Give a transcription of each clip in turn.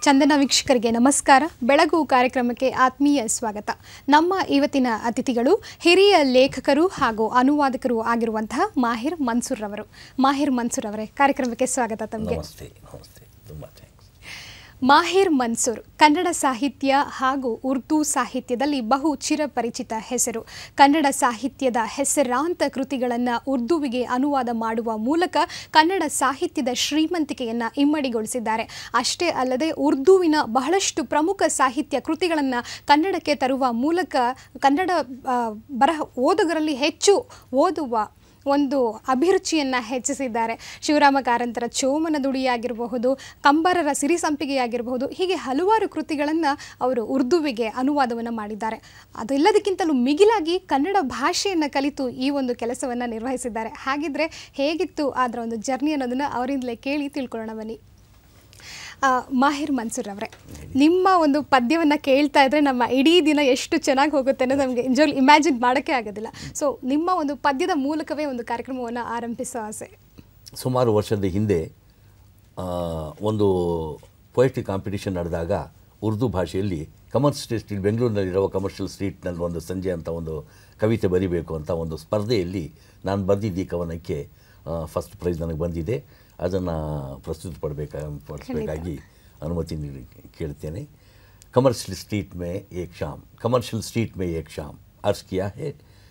ಚಂದನ ವೀಕ್ಷಕರಿಗೆ ನಮಸ್ಕಾರ ಬೆಳಗು ಕಾರ್ಯಕ್ರಮಕ್ಕೆ ಆತ್ಮೀಯ ಸ್ವಾಗತ ನಮ್ಮ ಇವತ್ತಿನ ಅತಿಥಿಗಳು ಹಿರಿಯ ಲೇಖಕರು ಹಾಗೂ ಅನುವಾದಕರು ಆಗಿರುವಂತಹ ಮಾಹಿರ್ ಮನ್ಸೂರ್ ಅವರು ಮಾಹಿರ್ ಮನ್ಸೂರ್ ಅವರೇ ಕಾರ್ಯಕ್ರಮಕ್ಕೆ ಸ್ವಾಗತ ತಮಗೆ ನಮಸ್ತೆ ನಮಸ್ತೆ ತುಂಬ ಥ್ಯಾಂಕ್ಸ್ ಮಾಹಿರ್ ಮನ್ಸೂರ್ ಕನ್ನಡ ಸಾಹಿತ್ಯ ಹಾಗೂ ಉರ್ದು ಸಾಹಿತ್ಯದಲ್ಲಿ ಬಹು ಚಿರಪರಿಚಿತ ಹೆಸರು ಕನ್ನಡ ಸಾಹಿತ್ಯದ ಹೆಸರಾಂತ ಕೃತಿಗಳನ್ನು ಉರ್ದುವಿಗೆ ಅನುವಾದ ಮಾಡುವ ಮೂಲಕ ಕನ್ನಡ ಸಾಹಿತ್ಯದ ಶ್ರೀಮಂತಿಕೆಯನ್ನು ಇಮ್ಮಡಿಗೊಳಿಸಿದ್ದಾರೆ ಅಷ್ಟೇ ಅಲ್ಲದೆ ಉರ್ದುವಿನ ಬಹಳಷ್ಟು ಪ್ರಮುಖ ಸಾಹಿತ್ಯ ಕೃತಿಗಳನ್ನು ಕನ್ನಡಕ್ಕೆ ತರುವ ಮೂಲಕ ಕನ್ನಡ ಆ, ಬರಹ ಓದುಗರಲ್ಲಿ ಹೆಚ್ಚು ಓದುವ ಒಂದು ಅಭಿರುಚಿಯನ್ನು ಹೆಚ್ಚಿಸಿದ್ದಾರೆ ಶಿವರಾಮ ಕಾರಂತರ ಚೋಮನ ದುಡಿಯಾಗಿರಬಹುದು ಕಂಬರರ ಸಿರಿ ಸಂಪಿಗೆಯಾಗಿರಬಹುದು ಹೀಗೆ ಹಲವಾರು ಕೃತಿಗಳನ್ನು ಅವರು ಉರ್ದುವಿಗೆ ಅನುವಾದವನ್ನು ಮಾಡಿದ್ದಾರೆ ಅದೆಲ್ಲದಕ್ಕಿಂತಲೂ ಮಿಗಿಲಾಗಿ ಕನ್ನಡ ಭಾಷೆಯನ್ನು ಕಲಿತು ಈ ಒಂದು ಕೆಲಸವನ್ನು ನಿರ್ವಹಿಸಿದ್ದಾರೆ ಹಾಗಿದ್ರೆ ಹೇಗಿತ್ತು ಅದರ ಒಂದು ಜರ್ನಿ ಅನ್ನೋದನ್ನು ಅವರಿಂದಲೇ ಕೇಳಿ ತಿಳ್ಕೊಳ್ಳೋಣ ಬನ್ನಿ ಆ, ಮಾಹಿರ್ ಮನ್ಸೂರ್ ಅವರೇ ನಿಮ್ಮ ಒಂದು ಪದ್ಯವನ್ನು ಕೇಳ್ತಾ ಇದ್ರೆ ನಮ್ಮ ಇಡೀ ದಿನ ಎಷ್ಟು ಚೆನ್ನಾಗಿ ಹೋಗುತ್ತೆ ಅನ್ನೋದು ನಮಗೆ ನಿಜವಾಗ್ಲೂ ಇಮ್ಯಾಜಿನ್ ಮಾಡೋಕ್ಕೆ ಆಗೋದಿಲ್ಲ ಸೊ ನಿಮ್ಮ ಒಂದು ಪದ್ಯದ ಮೂಲಕವೇ ಒಂದು ಕಾರ್ಯಕ್ರಮವನ್ನು ಆರಂಭಿಸೋ ಆಸೆ ಸುಮಾರು ವರ್ಷದ ಹಿಂದೆ ಆ, ಒಂದು ಪೊಯಿಟ್ರಿ ಕಾಂಪಿಟಿಷನ್ ನಡೆದಾಗ ಉರ್ದು ಭಾಷೆಯಲ್ಲಿ ಕಮರ್ಷಿಯಲ್ ಸ್ಟ್ರೀಟ್ ಬೆಂಗಳೂರಿನಲ್ಲಿರುವ ಕಮರ್ಷಿಯಲ್ ಸ್ಟ್ರೀಟ್ನಲ್ಲಿ ಒಂದು ಸಂಜೆ ಅಂತ ಒಂದು ಕವಿತೆ ಬರಿಬೇಕು ಅಂತ ಒಂದು ಸ್ಪರ್ಧೆಯಲ್ಲಿ ನಾನು ಬರೆದಿದ್ದ ಈ ಕವನಕ್ಕೆ ಫಸ್ಟ್ ಪ್ರೈಸ್ ನನಗೆ ಬಂದಿದೆ ಅದನ್ನು ಪ್ರಸ್ತುತಪಡಬೇಕಾ ಪಡಿಸಬೇಕಾಗಿ ಅನುಮತಿ ನೀಡಿ ಕೇಳ್ತೇನೆ ಕಮರ್ಷಿಯಲ್ ಸ್ಟ್ರೀಟ್ ಮೇ ಏಕ್ ಶಾಮ್ ಕಮರ್ಷಿಯಲ್ स्ट्रीट में एक शाम अर्ज़ किया है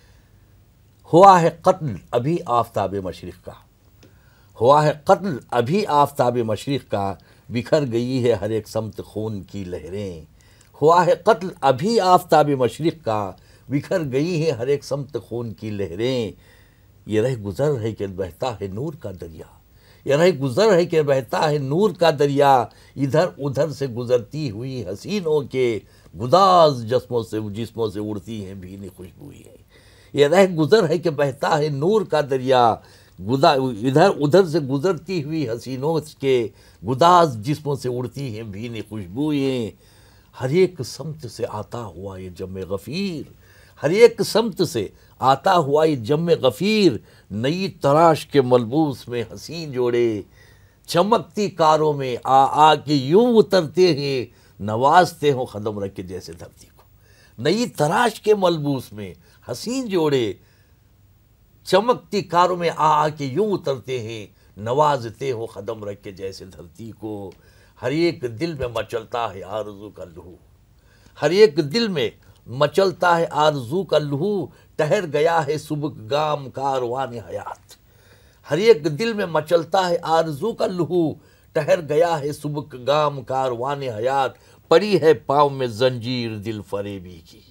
हुआ है कत्ल अभी आफ्ताब मशरक़ का हुआ है कत्ल अभी आफ्ताब मशरक़ का बिखर गई है हर एक समत खून की लहरें हुआ है कत्ल अभी आफ्ताब मशरक़ का बिखर गई है हर एक समत खून की लहरें ये रह गुज़र है कि बहता है नूर का दरिया ये रह गुज़र है कि बहता है नूर का दरिया इधर उधर से गुज़रती हुई हसीनों के गुदाज जस्मों से जिस्मों से उड़ती हैं भीनी खुशबुएं ये रह गुज़र है कि बहता है नूर का दरिया गुदा इधर उधर से गुज़रती हुई हसीनों के गुदाज जिस्मों से उड़ती हैं भीनी खुशबुएं हर एक समत से आता हुआ ये जम गफ़ीर हर एक समत से आता हुआ ये जम गफ़ीर नई तराश के मलबूस में हसीन जोड़े चमकती कारों में आ आ के यूं उतरते हैं नवाजते हो कदम रख के जैसे धरती को नई तराश के मलबूस में हसीन जोड़े चमकती कारों में आ आ के यूं उतरते हैं नवाजते हो कदम रख के जैसे धरती को हर एक दिल में मचलता है आरजू का लहू हर एक दिल में मचलता है आरजू का लहू ठहर गया है सुबह गाम कारवान हयात हर एक दिल में मचलता है आरजू का लहू ठहर गया है सुबह गाम कारवान हयात पड़ी है पाँव में जंजीर दिल फरेबी की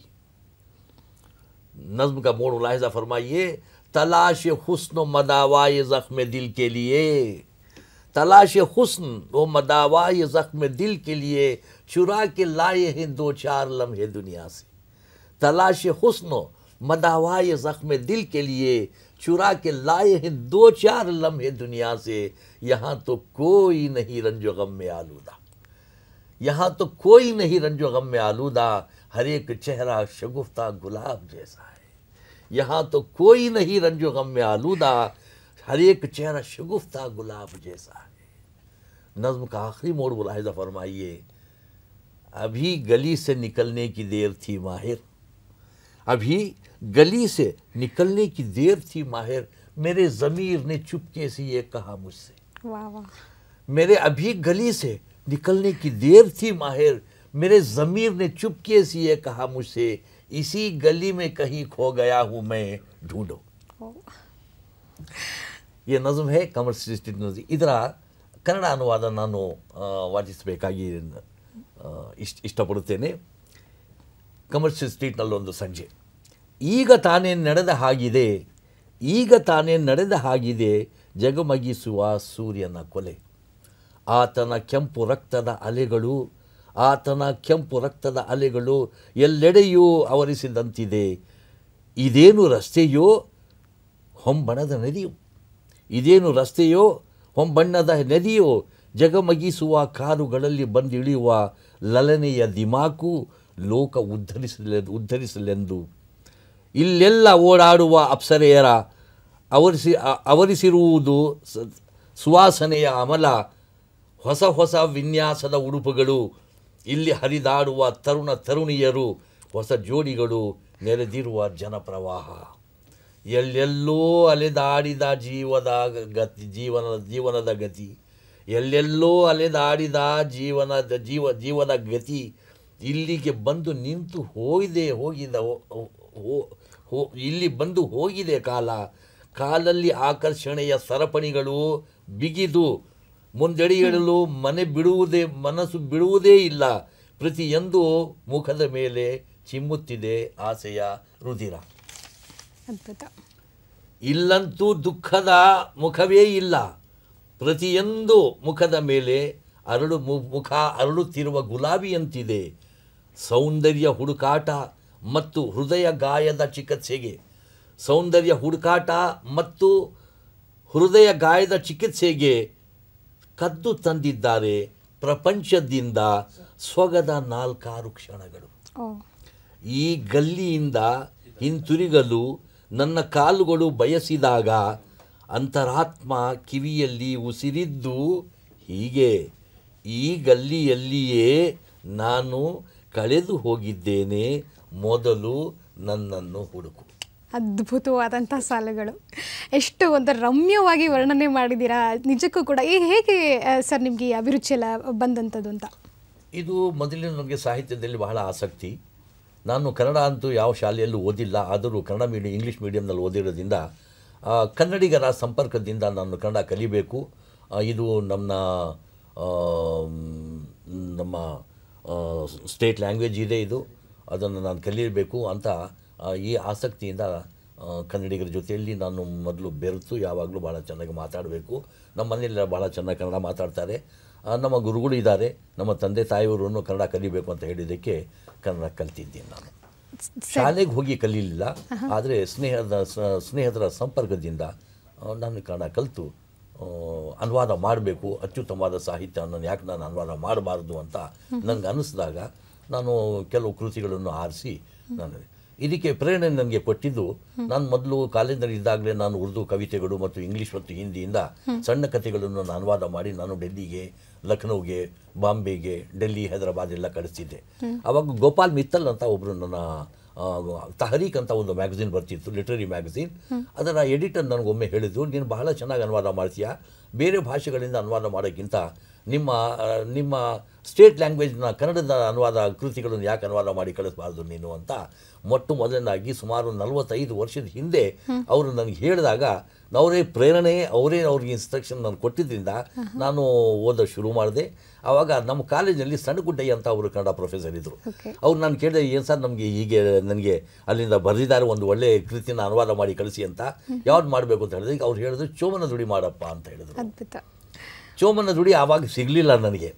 नज्म का मोड़ मुलाहिजा फरमाइए तलाश हुस्न मदावाए ज़ख्म दिल के लिए तलाश हुस्न व मदावाए ज़ख्म दिल के लिए चुरा के लाए हैं दो चार लम्हे दुनिया से तलाश हुस्न मदावाए ज़ख्म दिल के लिए चुरा के लाए हैं दो चार लम्हे दुनिया से यहाँ तो कोई नहीं रंजो गम में आलूदा यहाँ तो कोई नहीं रंजो गम में आलूदा हर एक चेहरा शगुफ्ता गुलाब जैसा है यहाँ तो कोई नहीं रंजो गम में आलूदा हर एक चेहरा शगुफ्ता गुलाब जैसा है नज्म का आखिरी मोड़ मुलाहिजा फरमाइए अभी गली से निकलने की देर थी माहिर अभी गली से निकलने की देर थी माहिर मेरे ज़मीर ने चुपके से ये कहा मुझसे ವಾ ವಾ मेरे अभी गली से निकलने की देर थी माहिर मेरे ज़मीर ने चुपके से ये कहा मुझसे इसी गली में कहीं खो गया हूँ मैं ढूंढो ಓ. ಈ ನಜಮ್ ಹೇ ಕಮರ್ಷಿಯಲ್ ಸ್ಟ್ರೀಟ್ ನಜಿ ಇದರ ಕನ್ನಡ ಅನುವಾದ ನಾನು ಆ, ವಾಚಿಸಬೇಕಾಗಿ ಆ, ಇಷ್ಟ ಇಷ್ಟಪಡುತ್ತೇನೆ ಕಮರ್ಷಿಯಲ್ ಸ್ಟ್ರೀಟ್ನಲ್ಲೊಂದು ಸಂಜೆ ಈಗ ತಾನೇ ನಡೆದ ಹಾಗಿದೆ ಈಗ ತಾನೇ ನಡೆದ ಹಾಗಿದೆ ಜಗಮಗಿಸುವ ಸೂರ್ಯನ ಕೊಲೆ ಆತನ ಕೆಂಪು ರಕ್ತದ ಅಲೆಗಳು ಆತನ ಕೆಂಪು ರಕ್ತದ ಅಲೆಗಳು ಎಲ್ಲೆಡೆಯೂ ಆವರಿಸಿದಂತಿದೆ ಇದೇನು ರಸ್ತೆಯೋ ಹೊಂಬಣದ ನದಿಯು ಇದೇನು ರಸ್ತೆಯೋ ಹೊಂಬಣ್ಣದ ನದಿಯೋ ಜಗಮಗಿಸುವ ಕಾರುಗಳಲ್ಲಿ ಬಂದಿಳಿಯುವ ಲಲನೆಯ ದಿಮಾಕು ಲೋಕ ಉದ್ಧರಿಸಲೆ ಉದ್ಧರಿಸಲೆಂದು ಇಲ್ಲೆಲ್ಲ ಓಡಾಡುವ ಅಪ್ಸರೆಯರ ಅವರಿಸಿ ಅ- ಅವರಿಸಿರುವುದು ಸ- ಸುವಾಸನೆಯ ಅಮಲ ಹೊಸ ಹೊಸ ವಿನ್ಯಾಸದ ಉಡುಪುಗಳು ಇಲ್ಲಿ ಹರಿದಾಡುವ ತರುಣ ತರುಣಿಯರು ಹೊಸ ಜೋಡಿಗಳು ನೆರೆದಿರುವ ಜನಪ್ರವಾಹ ಎಲ್ಲೆಲ್ಲೋ ಅಲೆದಾಡಿದ ಜೀವದ ಗತಿ ಜೀವನದ ಜೀವನದ ಗತಿ ಎಲ್ಲೆಲ್ಲೋ ಅಲೆದಾಡಿದ ಜೀವನದ ಜೀವ ಜೀವದ ಗತಿ ಇಲ್ಲಿಗೆ ಬಂದು ನಿಂತು ಹೋಗಿದೆ ಹೋಗಿದ ಹೋ- ಹೋ- ಹೋ- ಇಲ್ಲಿ ಬಂದು ಹೋಗಿದೆ ಕಾಲ ಕಾಲಲ್ಲಿ ಆಕರ್ಷಣೆಯ ಸರಪಣಿಗಳು ಬಿಗಿದು ಮುಂದೆಡೆಯಲು ಮನೆ ಬಿಡುವುದೇ ಮನಸ್ಸು ಬಿಡುವುದೇ ಇಲ್ಲ ಪ್ರತಿಯೊಂದು ಮುಖದ ಮೇಲೆ ಚಿಮ್ಮುತ್ತಿದೆ ಆಸೆಯ ರುಧಿರ ಅದ್ಭುತ ಇಲ್ಲಂತೂ ದುಃಖದ ಮುಖವೇ ಇಲ್ಲ ಪ್ರತಿಯೊಂದು ಮುಖದ ಮೇಲೆ ಅರಳು ಮು- ಮುಖ ಅರಳುತ್ತಿರುವ ಗುಲಾಬಿಯಂತಿದೆ ಸೌಂದರ್ಯ ಹುಡುಕಾಟ ಮತ್ತು ಹೃದಯ ಗಾಯದ ಚಿಕಿತ್ಸೆಗೆ ಸೌಂದರ್ಯ ಹುಡುಕಾಟ ಮತ್ತು ಹೃದಯ ಗಾಯದ ಚಿಕಿತ್ಸೆಗೆ ಕದ್ದು ತಂದಿದ್ದಾರೆ ಪ್ರಪಂಚದಿಂದ ಸೊಗದ ನಾಲ್ಕಾರು ಕ್ಷಣಗಳು ಓ ಈ ಗಲ್ಲಿಯಿಂದ ಹಿಂತಿರುಗಲು ನನ್ನ ಕಾಲುಗಳು ಬಯಸಿದಾಗ ಅಂತರಾತ್ಮ ಕಿವಿಯಲ್ಲಿ ಉಸಿರಿದ್ದು ಹೀಗೆ ಈ ಗಲ್ಲಿಯಲ್ಲಿಯೇ ನಾನು ಕಳೆದು ಹೋಗಿದ್ದೇನೆ ಮೊದಲು ನನ್ನನ್ನು ಹುಡುಕು ಅದ್ಭುತವಾದಂಥ ಸಾಲುಗಳು ಎಷ್ಟು ಒಂದು ರಮ್ಯವಾಗಿ ವರ್ಣನೆ ಮಾಡಿದ್ದೀರಾ ನಿಜಕ್ಕೂ ಕೂಡ ಈ ಹೇಗೆ ಆ, ಸರ್ ನಿಮಗೆ ಈ ಅಭಿರುಚಿ ಎಲ್ಲ ಬಂದಂಥದ್ದು ಅಂತ ಇದು ಮೊದಲಿನ ನನಗೆ ಸಾಹಿತ್ಯದಲ್ಲಿ ಬಹಳ ಆಸಕ್ತಿ ನಾನು ಕನ್ನಡ ಅಂತೂ ಯಾವ ಶಾಲೆಯಲ್ಲೂ ಓದಿಲ್ಲ ಆದರೂ ಕನ್ನಡ ಮೀಡಿಯಂ ಇಂಗ್ಲೀಷ್ ಮೀಡಿಯಂನಲ್ಲಿ ಓದಿರೋದ್ರಿಂದ ಆ, ಕನ್ನಡಿಗರ ಸಂಪರ್ಕದಿಂದ ನಾನು ಕನ್ನಡ ಕಲಿಬೇಕು ಆ, ಇದು ನಮ್ಮ ಆ, ಮ್, ನಮ್ಮ ಸ್ಟೇಟ್ ಲ್ಯಾಂಗ್ವೇಜ್ ಇದೆ ಇದು ಅದನ್ನು ನಾನು ಕಲಿಯಬೇಕು ಅಂತ ಆ, ಈ ಆಸಕ್ತಿಯಿಂದ ಆ, ಕನ್ನಡಿಗರ ಜೊತೆಯಲ್ಲಿ ನಾನು ಮೊದಲು ಬೆರೆತು ಯಾವಾಗಲೂ ಭಾಳ ಚೆನ್ನಾಗಿ ಮಾತಾಡಬೇಕು ನಮ್ಮ ಮನೆಯಲ್ಲಿ ಭಾಳ ಚೆನ್ನಾಗಿ ಕನ್ನಡ ಮಾತಾಡ್ತಾರೆ ಆ, ನಮ್ಮ ಗುರುಗಳು ಇದ್ದಾರೆ ನಮ್ಮ ತಂದೆ ತಾಯಿಯವರು ಕನ್ನಡ ಕಲಿಬೇಕು ಅಂತ ಹೇಳಿದ್ದಕ್ಕೆ ಕನ್ನಡ ಕಲ್ತಿದ್ದೀನಿ ನಾನು ಶಾಲೆಗೆ ಹೋಗಿ ಕಲೀಲಿಲ್ಲ ಆದರೆ ಸ್ನೇಹದ ಸ- ಸ್ನೇಹಿತರ ಸಂಪರ್ಕದಿಂದ ಆ, ನಾನು ಕನ್ನಡ ಕಲಿತು ಆ, ಅನುವಾದ ಮಾಡಬೇಕು ಅತ್ಯುತ್ತಮವಾದ ಸಾಹಿತ್ಯವನ್ನು ಯಾಕೆ ನಾನು ಅನುವಾದ ಮಾಡಬಾರ್ದು ಅಂತ ನನಗೆ ಅನ್ನಿಸಿದಾಗ ನಾನು ಕೆಲವು ಕೃತಿಗಳನ್ನು ಆರಿಸಿ ನಾನು ಇದಕ್ಕೆ ಪ್ರೇರಣೆ ನನಗೆ ಕೊಟ್ಟಿದ್ದು ನಾನು ಮೊದಲು ಕಾಲೇಜಿನಲ್ಲಿ ಇದ್ದಾಗಲೇ ನಾನು ಉರ್ದು ಕವಿತೆಗಳು ಮತ್ತು ಇಂಗ್ಲೀಷ್ ಮತ್ತು ಹಿಂದಿಯಿಂದ ಸಣ್ಣ ಕಥೆಗಳನ್ನು ನಾನು ಅನುವಾದ ಮಾಡಿ ನಾನು ಡೆಲ್ಲಿಗೆ ಲಖನೌಗೆ ಬಾಂಬೆಗೆ ಡೆಲ್ಲಿ ಹೈದರಾಬಾದ್ ಎಲ್ಲ ಕಳಿಸ್ತಿದ್ದೆ ಅವಾಗ ಗೋಪಾಲ್ ಮಿತ್ತಲ್ ಅಂತ ಒಬ್ಬರು ನನ್ನ ಆ, ತಹರೀಕ್ ಅಂತ ಒಂದು ಮ್ಯಾಗಝಿನ್ ಬರ್ತಿತ್ತು ಲಿಟ್ರರಿ ಮ್ಯಾಗಝಿನ್ ಅದರ ಎಡಿಟರ್ ನನಗೊಮ್ಮೆ ಹೇಳಿದ್ರು ನೀನು ಬಹಳ ಚೆನ್ನಾಗಿ ಅನುವಾದ ಮಾಡ್ತೀಯ ಬೇರೆ ಭಾಷೆಗಳಿಂದ ಅನುವಾದ ಮಾಡೋಕ್ಕಿಂತ ನಿಮ್ಮ ಆ, ನಿಮ್ಮ ಸ್ಟೇಟ್ ಲ್ಯಾಂಗ್ವೇಜ್ನ ಕನ್ನಡದ ಅನುವಾದ ಕೃತಿಗಳನ್ನು ಯಾಕೆ ಅನುವಾದ ಮಾಡಿ ಕಳಿಸಬಾರ್ದು ನೀನು ಅಂತ ಮೊಟ್ಟ ಮೊದಲನಾಗಿ ಸುಮಾರು ನಲವತ್ತೈದು ವರ್ಷದ ಹಿಂದೆ ಅವರು ನನಗೆ ಹೇಳಿದಾಗ ಅವರೇ ಪ್ರೇರಣೆ ಅವರೇ ಅವ್ರಿಗೆ ಇನ್ಸ್ಟ್ರಕ್ಷನ್ ನಾನು ಕೊಟ್ಟಿದ್ದರಿಂದ ನಾನು ಓದೋ ಶುರು ಮಾಡಿದೆ ಆವಾಗ ನಮ್ಮ ಕಾಲೇಜಿನಲ್ಲಿ ಸಣ್ಣಗುಡ್ಡಯ್ಯ ಅಂತ ಅವರು ಕನ್ನಡ ಪ್ರೊಫೆಸರ್ ಇದ್ದರು Okay. ಅವ್ರು ನಾನು ಕೇಳಿದೆ ಏನು ಸರ್ ನಮಗೆ ಹೀಗೆ ನನಗೆ ಅಲ್ಲಿಂದ ಬರೆದಿದ್ದಾರೆ ಒಂದು ಒಳ್ಳೆ ಕೃತಿನ ಅನುವಾದ ಮಾಡಿ ಕಳಿಸಿ ಅಂತ ಯಾವ್ದು ಮಾಡಬೇಕು ಅಂತ ಹೇಳಿದ್ರೆ ಅವ್ರು ಹೇಳಿದ್ರು ಚೋಮನ ದುಡಿ ಮಾಡಪ್ಪ ಅಂತ ಹೇಳಿದ್ರು ಅದ್ಭುತ ಚೋಮನ ದುಡಿ ಆವಾಗ ಸಿಗಲಿಲ್ಲ ನನಗೆ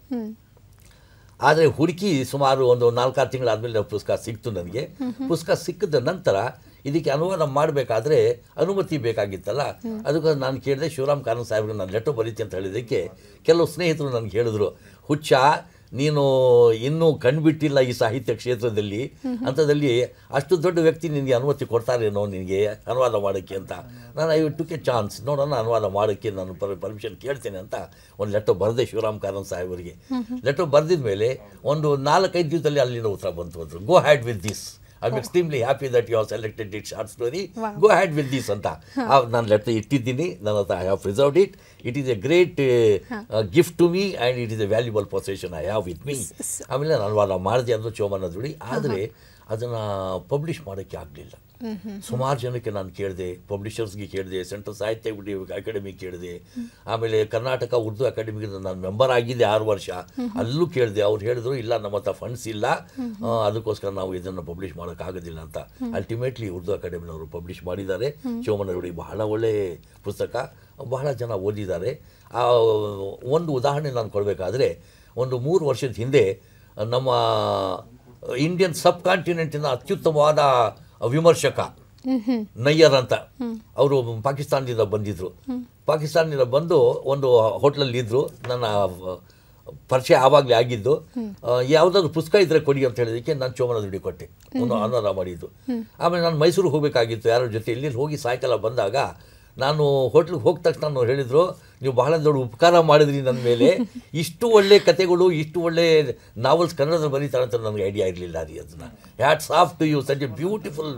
ಆದರೆ ಹುಡುಕಿ ಸುಮಾರು ಒಂದು ನಾಲ್ಕಾರು ತಿಂಗಳಾದಮೇಲೆ ಪುಸ್ತಕ ಸಿಕ್ತು ನನಗೆ ಪುಸ್ತಕ ಸಿಕ್ಕಿದ ನಂತರ ಇದಕ್ಕೆ ಅನುವಾದ ಮಾಡಬೇಕಾದ್ರೆ ಅನುಮತಿ ಬೇಕಾಗಿತ್ತಲ್ಲ ಅದಕ್ಕೆ ನಾನು ಕೇಳಿದೆ ಶಿವರಾಮ್ ಕಾನೂನು ಸಾಹೇಬ್ರಿಗೆ ನಾನು ಲೆಟರ್ ಬರೀತಿ ಅಂತ ಹೇಳಿದ್ದಕ್ಕೆ ಕೆಲವು ಸ್ನೇಹಿತರು ನನಗೆ ಹೇಳಿದ್ರು ಹುಚ್ಚ ನೀನು ಇನ್ನೂ ಕಣ್ಬಿಟ್ಟಿಲ್ಲ ಈ ಸಾಹಿತ್ಯ ಕ್ಷೇತ್ರದಲ್ಲಿ ಅಂಥದ್ದಲ್ಲಿ ಅಷ್ಟು ದೊಡ್ಡ ವ್ಯಕ್ತಿ ನಿನಗೆ ಅನುಮತಿ ಕೊಡ್ತಾರೇನೋ ನಿನಗೆ ಅನುವಾದ ಮಾಡೋಕ್ಕೆ ಅಂತ ನಾನು ಐ ಟುಕ್ ಎ ಚಾನ್ಸ್ ನೋಡೋಣ ಅನುವಾದ ಮಾಡೋಕ್ಕೆ ನಾನು ಪರ್ಮಿಷನ್ ಕೇಳ್ತೇನೆ ಅಂತ ಒಂದು ಲೆಟರ್ ಬರೆದೆ ಶಿವರಾಮ್ ಕಾರಂತ್ ಸಾಹೇಬರಿಗೆ ಲೆಟರ್ ಬರೆದಿದ ಮೇಲೆ ಒಂದು ನಾಲ್ಕೈದು ದಿವಸದಲ್ಲಿ ಅಲ್ಲಿಂದ ಉತ್ತರ ಬಂತು ಅಂದರು go ahead with this I am extremely happy that you are selected it short story go ahead with this ಅಂತ ನಾನು ಲೆಟರ್ ಇಟ್ಟಿದ್ದೀನಿ ನನ್ನ ಹತ್ರ I have preserved it it is a great gift to me and it is a valuable possession I have with me ಆಮೇಲೆ ನಾನು ಅನುವಾದ ಮಾಡಿದೆ ಅಂದರು ಚೋಮನ ದುಡಿ ಆದರೆ ಅದನ್ನು ಪಬ್ಲಿಷ್ ಮಾಡೋಕ್ಕೆ ಆಗಲಿಲ್ಲ ಸುಮಾರು ಜನಕ್ಕೆ ನಾನು ಕೇಳಿದೆ ಪಬ್ಲಿಷರ್ಸ್ಗೆ ಕೇಳಿದೆ ಸೆಂಟ್ರಲ್ ಸಾಹಿತ್ಯ ಅಕಾಡೆಮಿ ಕೇಳಿದೆ ಆಮೇಲೆ ಕರ್ನಾಟಕ ಉರ್ದು ಅಕಾಡೆಮಿಗೆ ನಾನು ಮೆಂಬರ್ ಆಗಿದ್ದೆ ಆರು ವರ್ಷ ಅಲ್ಲೂ ಕೇಳಿದೆ ಅವ್ರು ಹೇಳಿದ್ರು ಇಲ್ಲ ನಮ್ಮ ಹತ್ರ ಫಂಡ್ಸ್ ಇಲ್ಲ ಆ, ಅದಕ್ಕೋಸ್ಕರ ನಾವು ಇದನ್ನು ಪಬ್ಲಿಷ್ ಮಾಡೋಕ್ಕಾಗೋದಿಲ್ಲ ಅಂತ ಅಲ್ಟಿಮೇಟ್ಲಿ ಉರ್ದು ಅಕಾಡೆಮಿನವರು ಪಬ್ಲಿಷ್ ಮಾಡಿದ್ದಾರೆ ಶಿವಮನಗುಡಿ ಬಹಳ ಒಳ್ಳೆ ಪುಸ್ತಕ ಬಹಳ ಜನ ಓದಿದ್ದಾರೆ ಆ, ಒಂದು ಉದಾಹರಣೆ ನಾನು ಕೊಡಬೇಕಾದ್ರೆ ಒಂದು ಮೂರು ವರ್ಷದ ಹಿಂದೆ ನಮ್ಮ ಇಂಡಿಯನ್ ಸಬ್ ಕಾಂಟಿನೆಂಟಿನ ಅತ್ಯುತ್ತಮವಾದ ವಿಮರ್ಶಕ ನಯ್ಯರ್ ಅಂತ ಅವರು ಪಾಕಿಸ್ತಾನದಿಂದ ಬಂದಿದ್ರು ಪಾಕಿಸ್ತಾನದಿಂದ ಬಂದು ಒಂದು ಹೋಟ್ಲಲ್ಲಿ ಇದ್ದರು ನನ್ನ ಆ, ಪರಿಚಯ ಆವಾಗಲೇ ಆಗಿದ್ದು ಯಾವುದಾದ್ರು ಪುಸ್ತಕ ಇದ್ರೆ ಕೊಡಿ ಅಂತ ಹೇಳಿದಕ್ಕೆ ನಾನು ಚೋಮನ ದುಡಿ ಕೊಟ್ಟೆ ಒಂದು ಅನುವಾದ ಮಾಡಿದ್ದು ಆಮೇಲೆ ನಾನು ಮೈಸೂರಿಗೆ ಹೋಗಬೇಕಾಗಿತ್ತು ಯಾರ ಜೊತೆ ಇಲ್ಲಿ ಹೋಗಿ ಸಾಯಂಕಾಲ ಬಂದಾಗ ನಾನು ಹೋಟ್ಲಿಗೆ ಹೋದ ತಕ್ಷಣ ನಾನು ಹೇಳಿದರು ನೀವು ಬಹಳ ದೊಡ್ಡ ಉಪಕಾರ ಮಾಡಿದ್ರಿ ನನ್ನ ಮೇಲೆ ಇಷ್ಟು ಒಳ್ಳೆ ಕತೆಗಳು ಇಷ್ಟು ಒಳ್ಳೆ ನಾವೆಲ್ಸ್ ಕನ್ನಡದಲ್ಲಿ ಬರೀತಾರೆ ಅಂತ ನನಗೆ ಐಡಿಯಾ ಇರಲಿಲ್ಲ ರೀ ಅದನ್ನು hats off to you such a beautiful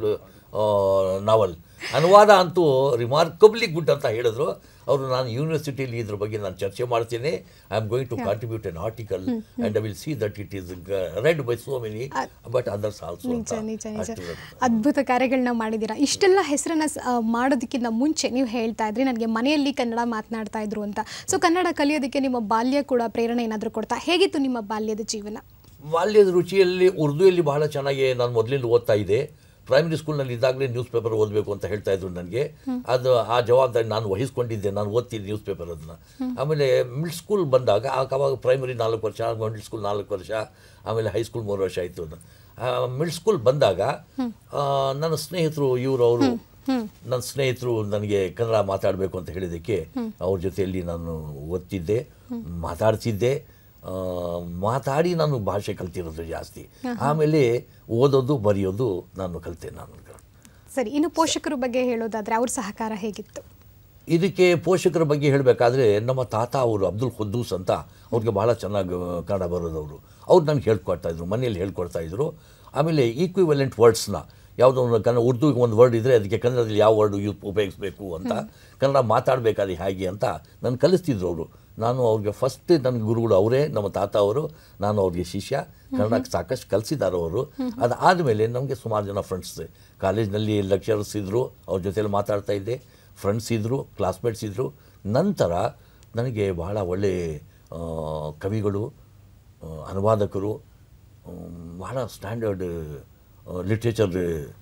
novel ಅನುವಾದ ಅಂತೂ ರಿಮಾರ್ಕಬ್ಲಿ ಗುಡ್ ಅಂತ ಹೇಳಿದ್ರು ಅವರು ನಾನು ಯೂನಿವರ್ಸಿಟಿಯಲ್ಲಿ ಇದ್ರ ಬಗ್ಗೆ ನಾನು ಚರ್ಚೆ ಮಾಡ್ತೇನೆ I am going to contribute an article and I will see that it is read by so many but others also ನಿಜ ನಿಜ ನಿಜ ಅದ್ಭುತ ಕಾರ್ಯಗಳನ್ನ ಮಾಡಿದ್ದೀರಾ ಇಷ್ಟೆಲ್ಲ ಹೆಸರನ್ನ ಸ- ಆ, ಮಾಡೋದಕ್ಕಿಂತ ಮುಂಚೆ ನೀವು ಹೇಳ್ತಾ ಇದ್ರಿ ನನಗೆ ಮನೆಯಲ್ಲಿ ಕನ್ನಡ ಮಾತನಾಡ್ತಾ ಇದ್ರು ಅಂತ ಸೊ ಕನ್ನಡ ಕಲಿಯೋದಕ್ಕೆ ನಿಮ್ಮ ಬಾಲ್ಯ ಕೂಡ ಪ್ರೇರಣೆ ಏನಾದರೂ ಕೊಡ್ತಾ ಹೇಗಿತ್ತು ನಿಮ್ಮ ಬಾಲ್ಯದ ಜೀವನ ಬಾಲ್ಯದ ರುಚಿಯಲ್ಲಿ ಉರ್ದುಯಲ್ಲಿ ಬಹಳ ಚೆನ್ನಾಗಿ ನಾನು ಮೊದಲಿಂದ ಓದ್ತಾ ಇದ್ದೆ ಪ್ರೈಮರಿ ಸ್ಕೂಲ್ನಲ್ಲಿ ಇದ್ದಾಗಲೇ ನ್ಯೂಸ್ ಪೇಪರ್ ಓದಬೇಕು ಅಂತ ಹೇಳ್ತಾ ಇದ್ರು ನನಗೆ ಅದು ಆ ಜವಾಬ್ದಾರಿ ನಾನು ವಹಿಸ್ಕೊಂಡಿದ್ದೆ ನಾನು ಓದ್ತಿದ್ದೆ ನ್ಯೂಸ್ ಪೇಪರ್ ಅದನ್ನ ಆಮೇಲೆ ಮಿಡ್ ಸ್ಕೂಲ್ ಬಂದಾಗ ಆ- ಅವಾಗ ಪ್ರೈಮರಿ ನಾಲ್ಕು ವರ್ಷ ಮಿಡ್ ಸ್ಕೂಲ್ ನಾಲ್ಕು ವರ್ಷ ಆಮೇಲೆ ಹೈಸ್ಕೂಲ್ ಮೂರು ವರ್ಷ ಆಯಿತು ಮಿಡ್ ಸ್ಕೂಲ್ ಬಂದಾಗ ಆ, ನನ್ನ ಸ್ನೇಹಿತರು ಇವರು ಅವರು ನನ್ನ ಸ್ನೇಹಿತರು ನನಗೆ ಕನ್ನಡ ಮಾತಾಡಬೇಕು ಅಂತ ಹೇಳಿದ್ದಕ್ಕೆ ಅವ್ರ ಜೊತೆಯಲ್ಲಿ ನಾನು ಓದ್ತಿದ್ದೆ ಮಾತಾಡ್ತಿದ್ದೆ ಆ, ಮಾತಾಡಿ ನಾನು ಭಾಷೆ ಕಲ್ತಿರೋದು ಜಾಸ್ತಿ ಆಮೇಲೆ ಓದೋದು ಬರೆಯೋದು ನಾನು ಕಲಿತೆ ನಾನು ಸರಿ ಇನ್ನು ಪೋಷಕರ ಬಗ್ಗೆ ಹೇಳೋದಾದ್ರೆ ಅವ್ರ ಸಹಕಾರ ಹೇಗಿತ್ತು ಇದಕ್ಕೆ ಪೋಷಕರ ಬಗ್ಗೆ ಹೇಳಬೇಕಾದ್ರೆ ನಮ್ಮ ತಾತ ಅವರು ಅಬ್ದುಲ್ ಖುದ್ದೂಸ್ ಅಂತ ಅವ್ರಿಗೆ ಭಾಳ ಚೆನ್ನಾಗಿ ಕನ್ನಡ ಬರೋದವರು ಅವ್ರು ನನಗೆ ಹೇಳ್ಕೊಡ್ತಾ ಇದ್ರು ಮನೇಲಿ ಹೇಳ್ಕೊಡ್ತಾ ಇದ್ರು ಆಮೇಲೆ ಈಕ್ವಿವೆಲೆಂಟ್ ವರ್ಡ್ಸ್ನ ಯಾವುದೋ ಒಂದು ಕನ್ನಡ ಉರ್ದುಗೆ ಒಂದು ವರ್ಡ್ ಇದ್ದರೆ ಅದಕ್ಕೆ ಕನ್ನಡದಲ್ಲಿ ಯಾವ ವರ್ಡ್ ಯೂಸ್ ಉಪಯೋಗಿಸ್ಬೇಕು ಅಂತ ಕನ್ನಡ ಮಾತಾಡಬೇಕಾದ್ರೆ ಹೇಗೆ ಅಂತ ನಾನು ಕಲಿಸ್ತಿದ್ರು ಅವರು ನಾನು ಅವ್ರಿಗೆ ಫಸ್ಟ್ ನನ್ನ ಗುರುಗಳು ಅವರೇ ನಮ್ಮ ತಾತ ಅವರು ನಾನು ಅವ್ರಿಗೆ ಶಿಷ್ಯ ಕನ್ನಡಕ್ಕೆ ಸಾಕಷ್ಟು ಕಲಿಸಿದ್ದಾರೆ ಅವರು ಅದಾದಮೇಲೆ ನಮಗೆ ಸುಮಾರು ಜನ ಫ್ರೆಂಡ್ಸ್ ಕಾಲೇಜ್ನಲ್ಲಿ ಲೆಕ್ಚರರ್ಸ್ ಇದ್ದರು ಅವ್ರ ಜೊತೆಲಿ ಮಾತಾಡ್ತಾ ಇದ್ದೆ ಫ್ರೆಂಡ್ಸ್ ಇದ್ದರು ಕ್ಲಾಸ್ಮೇಟ್ಸ್ ಇದ್ದರು ನಂತರ ನನಗೆ ಬಹಳ ಒಳ್ಳೆ ಆ, ಕವಿಗಳು ಆ, ಅನುವಾದಕರು ಆಮ್, ಬಹಳ ಸ್ಟ್ಯಾಂಡರ್ಡ್ ಲಿಟ್ರೇಚರ್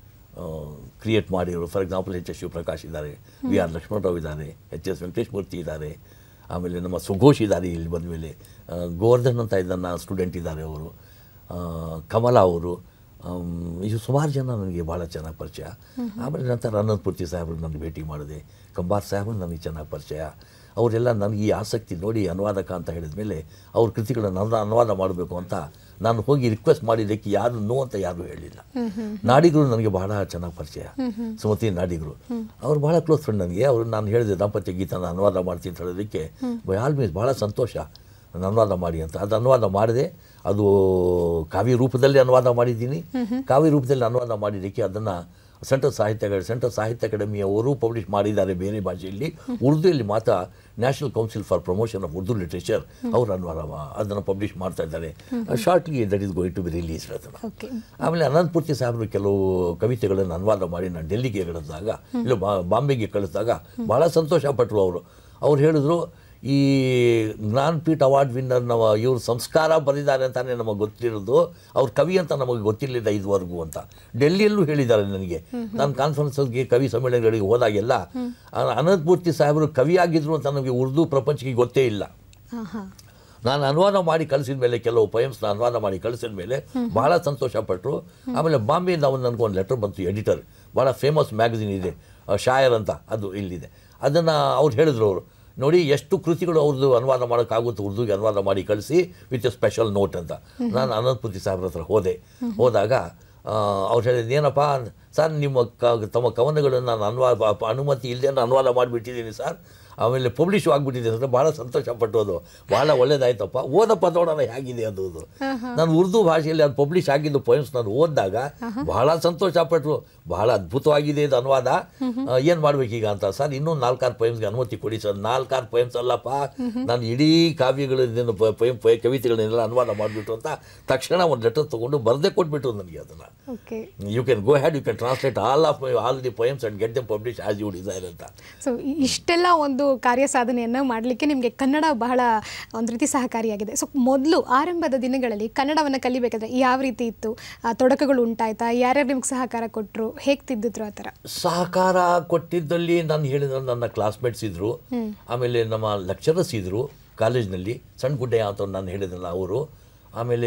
ಕ್ರಿಯೇಟ್ ಮಾಡಿರೋರು for example H S Shivaprakash ಇದ್ದಾರೆ ವಿ ಆರ್ ಲಕ್ಷ್ಮಣರಾವ್ ಇದ್ದಾರೆ ಎಚ್ ಎಸ್ ವೆಂಕಟೇಶ್ಮೂರ್ತಿ ಇದ್ದಾರೆ ಆಮೇಲೆ ನಮ್ಮ ಸುಘೋಷ್ ಇದ್ದಾರೆ ಇಲ್ಲಿ ಬಂದ ಮೇಲೆ ಗೋವರ್ಧನ್ ಅಂತ ಇದ್ದನ್ನ ಸ್ಟೂಡೆಂಟ್ ಇದ್ದಾರೆ ಅವರು ಆ, ಕಮಲ ಅವರು ಆಮ್, ಇದು ಸುಮಾರು ಜನ ನನಗೆ ಭಾಳ ಚೆನ್ನಾಗಿ ಪರಿಚಯ ಆಮೇಲೆ ನಂತರ ಅನಂತಪೂರ್ತಿ ಸಾಹೇಬ್ರು ನನಗೆ ಭೇಟಿ ಮಾಡಿದೆ ಕಂಬಾರ್ ಸಾಹೇಬ್ರು ನನಗೆ ಚೆನ್ನಾಗಿ ಪರಿಚಯ ಅವರೆಲ್ಲ ನನಗೆ ಈ ಆಸಕ್ತಿ ನೋಡಿ ಅನುವಾದಕ ಅಂತ ಹೇಳಿದ ಮೇಲೆ ಅವ್ರ ಕೃತಿಗಳನ್ನು ಅನು ಅನುವಾದ ಮಾಡಬೇಕು ಅಂತ ನಾನು ಹೋಗಿ ರಿಕ್ವೆಸ್ಟ್ ಮಾಡಿದ್ದಕ್ಕೆ ಯಾರು ನೋ ಅಂತ ಯಾರೂ ಹೇಳಿಲ್ಲ ನಾಡಿಗರು ನನಗೆ ಬಹಳ ಚೆನ್ನಾಗಿ ಪರಿಚಯ ಸುಮತಿ ನಾಡಿಗರು ಅವ್ರು ಬಹಳ ಕ್ಲೋಸ್ ಫ್ರೆಂಡ್ ನನಗೆ ಅವರು ನಾನು ಹೇಳಿದೆ ದಾಂಪತ್ಯ ಗೀತನ ಅನುವಾದ ಮಾಡ್ತೀನಿ ಅಂತ ಹೇಳೋದಕ್ಕೆ ಬೈ ಆಲ್ ಮೀನ್ಸ್ ಭಾಳ ಸಂತೋಷ ನಾನು ಅನುವಾದ ಮಾಡಿ ಅಂತ ಅದು ಅನುವಾದ ಮಾಡಿದೆ ಅದು ಕಾವ್ಯ ರೂಪದಲ್ಲಿ ಅನುವಾದ ಮಾಡಿದ್ದೀನಿ ಕಾವ್ಯ ರೂಪದಲ್ಲಿ ಅನುವಾದ ಮಾಡಿದ್ದಕ್ಕೆ ಅದನ್ನು ಸೆಂಟ್ರಲ್ ಸಾಹಿತ್ಯ ಅಕಾಡೆಮಿ ಸೆಂಟ್ರಲ್ ಸಾಹಿತ್ಯ ಅಕಾಡೆಮಿ ಅವರು ಪಬ್ಲಿಷ್ ಮಾಡಿದ್ದಾರೆ ಬೇರೆ ಭಾಷೆಯಲ್ಲಿ ಉರ್ದುಯಲ್ಲಿ ಮಾತ್ರ National Council for Promotion of Urdu Literature ಅವರು ಅನುವಾದ ಮಾ- ಅದನ್ನು ಪಬ್ಲಿಷ್ ಮಾಡ್ತಾ ಇದ್ದಾರೆ shortly that is going to be release ಅದನ್ನು ಓಕೆ ಆಮೇಲೆ ಅನಂತಪೂರ್ತಿ ಸಾಹೇಬರು ಕೆಲವು ಕವಿತೆಗಳನ್ನು ಅನುವಾದ ಮಾಡಿ ನಾನು ಡೆಲ್ಲಿಗೆ ಕಳಿಸಿದಾಗ ಇಲ್ಲ ಬಾ- ಬಾಂಬೆಗೆ ಕಳಿಸಿದಾಗ ಬಹಳ ಸಂತೋಷ ಪಟ್ಟರು ಅವರು ಅವ್ರು ಹೇಳಿದ್ರು ಈ ಜ್ಞಾನಪೀಠ ಅವಾರ್ಡ್ ವಿನ್ನರ್ ನಮ್ಮ ಇವರು ಸಂಸ್ಕಾರ ಬರೆದಿದ್ದಾರೆ ಅಂತಾನೆ ನಮಗೆ ಗೊತ್ತಿರೋದು ಅವ್ರ ಕವಿ ಅಂತ ನಮಗೆ ಗೊತ್ತಿರಲಿಲ್ಲ ಇದುವರೆಗೂ ಅಂತ ಡೆಲ್ಲಿಯಲ್ಲೂ ಹೇಳಿದ್ದಾರೆ ನನಗೆ ನಾನು ಕಾನ್ಫರೆನ್ಸ್ಗೆ ಕವಿ ಸಮ್ಮೇಳನಗಳಿಗೆ ಹೋದಾಗೆಲ್ಲ ಆ ಅನಂತಪೂರ್ತಿ ಸಾಹೇಬರು ಕವಿ ಆಗಿದ್ರು ಅಂತ ನಮಗೆ ಉರ್ದು ಪ್ರಪಂಚಕ್ಕೆ ಗೊತ್ತೇ ಇಲ್ಲ ಹಾಂ ಹಾಂ ನಾನು ಅನುವಾದ ಮಾಡಿ ಕಳಿಸಿದ ಮೇಲೆ ಕೆಲವು ಪೊಯಮ್ಸ್ನ ಅನುವಾದ ಮಾಡಿ ಕಳಿಸಿದ ಮೇಲೆ ಭಾಳ ಸಂತೋಷ ಪಟ್ಟರು ಆಮೇಲೆ ಬಾಂಬೆಯಿಂದ ಒಂದು ನನಗೊಂದು ಲೆಟರ್ ಬಂತು ಎಡಿಟರ್ ಭಾಳ ಫೇಮಸ್ ಮ್ಯಾಗಝಿನ್ ಇದೆ ಆ, ಶಾಯರ್ ಅಂತ ಅದು ಇಲ್ಲಿದೆ ಅದನ್ನು ಅವ್ರು ಹೇಳಿದ್ರು ಅವರು ನೋಡಿ ಎಷ್ಟು ಕೃತಿಗಳು ಅವ್ರದ್ದು ಅನುವಾದ ಮಾಡೋಕ್ಕಾಗುತ್ತೆ ಉರ್ದುಗೆ ಅನುವಾದ ಮಾಡಿ ಕಳಿಸಿ ವಿತ್ ಎ ಸ್ಪೆಷಲ್ ನೋಟ್ ಅಂತ ನಾನು ಅನಂತಪುತಿ ಸಾಹೇಬ್ರ ಹತ್ರ ಹೋದೆ ಹೋದಾಗ ಆ, ಅವ್ರು ಹೇಳಿದ್ರು ಏನಪ್ಪ ಸರ್ ನಿಮ್ಮ ಕ ತಮ್ಮ ಕವನಗಳನ್ನು ನಾನು ಅನುವಾದ ಅನುಮತಿ ಇಲ್ಲದೆ ಅನುವಾದ ಮಾಡಿಬಿಟ್ಟಿದ್ದೀನಿ ಸರ್ ಆಮೇಲೆ ಪಬ್ಲಿಷ್ ಆಗಿಬಿಟ್ಟಿದೆ ಅಂದರೆ ಭಾಳ ಸಂತೋಷ ಪಟ್ಟೋದು ಭಾಳ ಒಳ್ಳೇದಾಯ್ತಪ್ಪ ಓದಪ್ಪ ನೋಡೋಣ ಹೇಗಿದೆ ಅದು ಅದು. ನಾನು ಉರ್ದು ಭಾಷೆಯಲ್ಲಿ ಅದು ಪಬ್ಲಿಷ್ ಆಗಿದ್ದು ಪೊಯಮ್ಸ್ ನಾನು ಓದಿದಾಗ ಬಹಳ ಸಂತೋಷ ಪಟ್ಟರು ಬಹಳ ಅದ್ಭುತವಾಗಿದೆ ಇದು ಅನುವಾದ ಏನು ಮಾಡ್ಬೇಕೀಗ ಅಂತ ಸರ್ ಇನ್ನೂ ನಾಲ್ಕಾರು ಪೊಯಮ್ಸ್ಗೆ ಅನುಮತಿ ಕೊಡಿ ಸರ್ ನಾಲ್ಕಾರು ಪೊಯಮ್ಸ್ ಅಲ್ಲಪ್ಪ ನಾನು ಇಡೀ ಕಾವ್ಯಗಳನ್ನೇನು ಪೊಯಮ್ ಕವಿತೆಗಳನ್ನೆಲ್ಲ ಅನುವಾದ ಮಾಡಿಬಿಟ್ಟು ಅಂತ ತಕ್ಷಣ ಒಂದು ಲೆಟರ್ ತೊಗೊಂಡು ಬರದೇ ಕೊಟ್ಬಿಟ್ರು ನನಗೆ ಅದನ್ನು okay you can go ahead you can translate all of all the poems and get them publish as you desire ಅಂತ ಸೊ ಇಷ್ಟೆಲ್ಲ ಒಂದು ಕಾರ್ಯ ಸಾಧನೆಯನ್ನು ಮಾಡಲಿಕ್ಕೆ ನಿಮಗೆ ಕನ್ನಡ ಬಹಳ ಒಂದು ರೀತಿ ಸಹಕಾರಿಯಾಗಿದೆ ಸೊ ಮೊದಲು ಆರಂಭದ ದಿನಗಳಲ್ಲಿ ಕನ್ನಡವನ್ನು ಕಲಿಬೇಕಾದ್ರೆ ಯಾವ ರೀತಿ ಇತ್ತು ಆ, ತೊಡಕುಗಳು ಉಂಟಾಯ್ತಾ ಯಾರ್ಯಾರು ನಿಮ್ಗೆ ಸಹಕಾರ ಕೊಟ್ಟರು ಹೇಗೆ ತಿದ್ದಿದ್ರು ಆ ಥರ ಸಹಕಾರ ಕೊಟ್ಟಿದ್ದಲ್ಲಿ ನಾನು ಹೇಳಿದ ನನ್ನ ಕ್ಲಾಸ್ಮೇಟ್ಸ್ ಇದ್ದರು ಆಮೇಲೆ ನಮ್ಮ ಲೆಕ್ಚರರ್ಸ್ ಇದ್ದರು ಕಾಲೇಜ್ನಲ್ಲಿ ಸಣ್ಣ ಗುಡ್ಡೆಯ ಅಂತ ನಾನು ಹೇಳಿದ್ನಲ್ಲ ಅವರು ಆಮೇಲೆ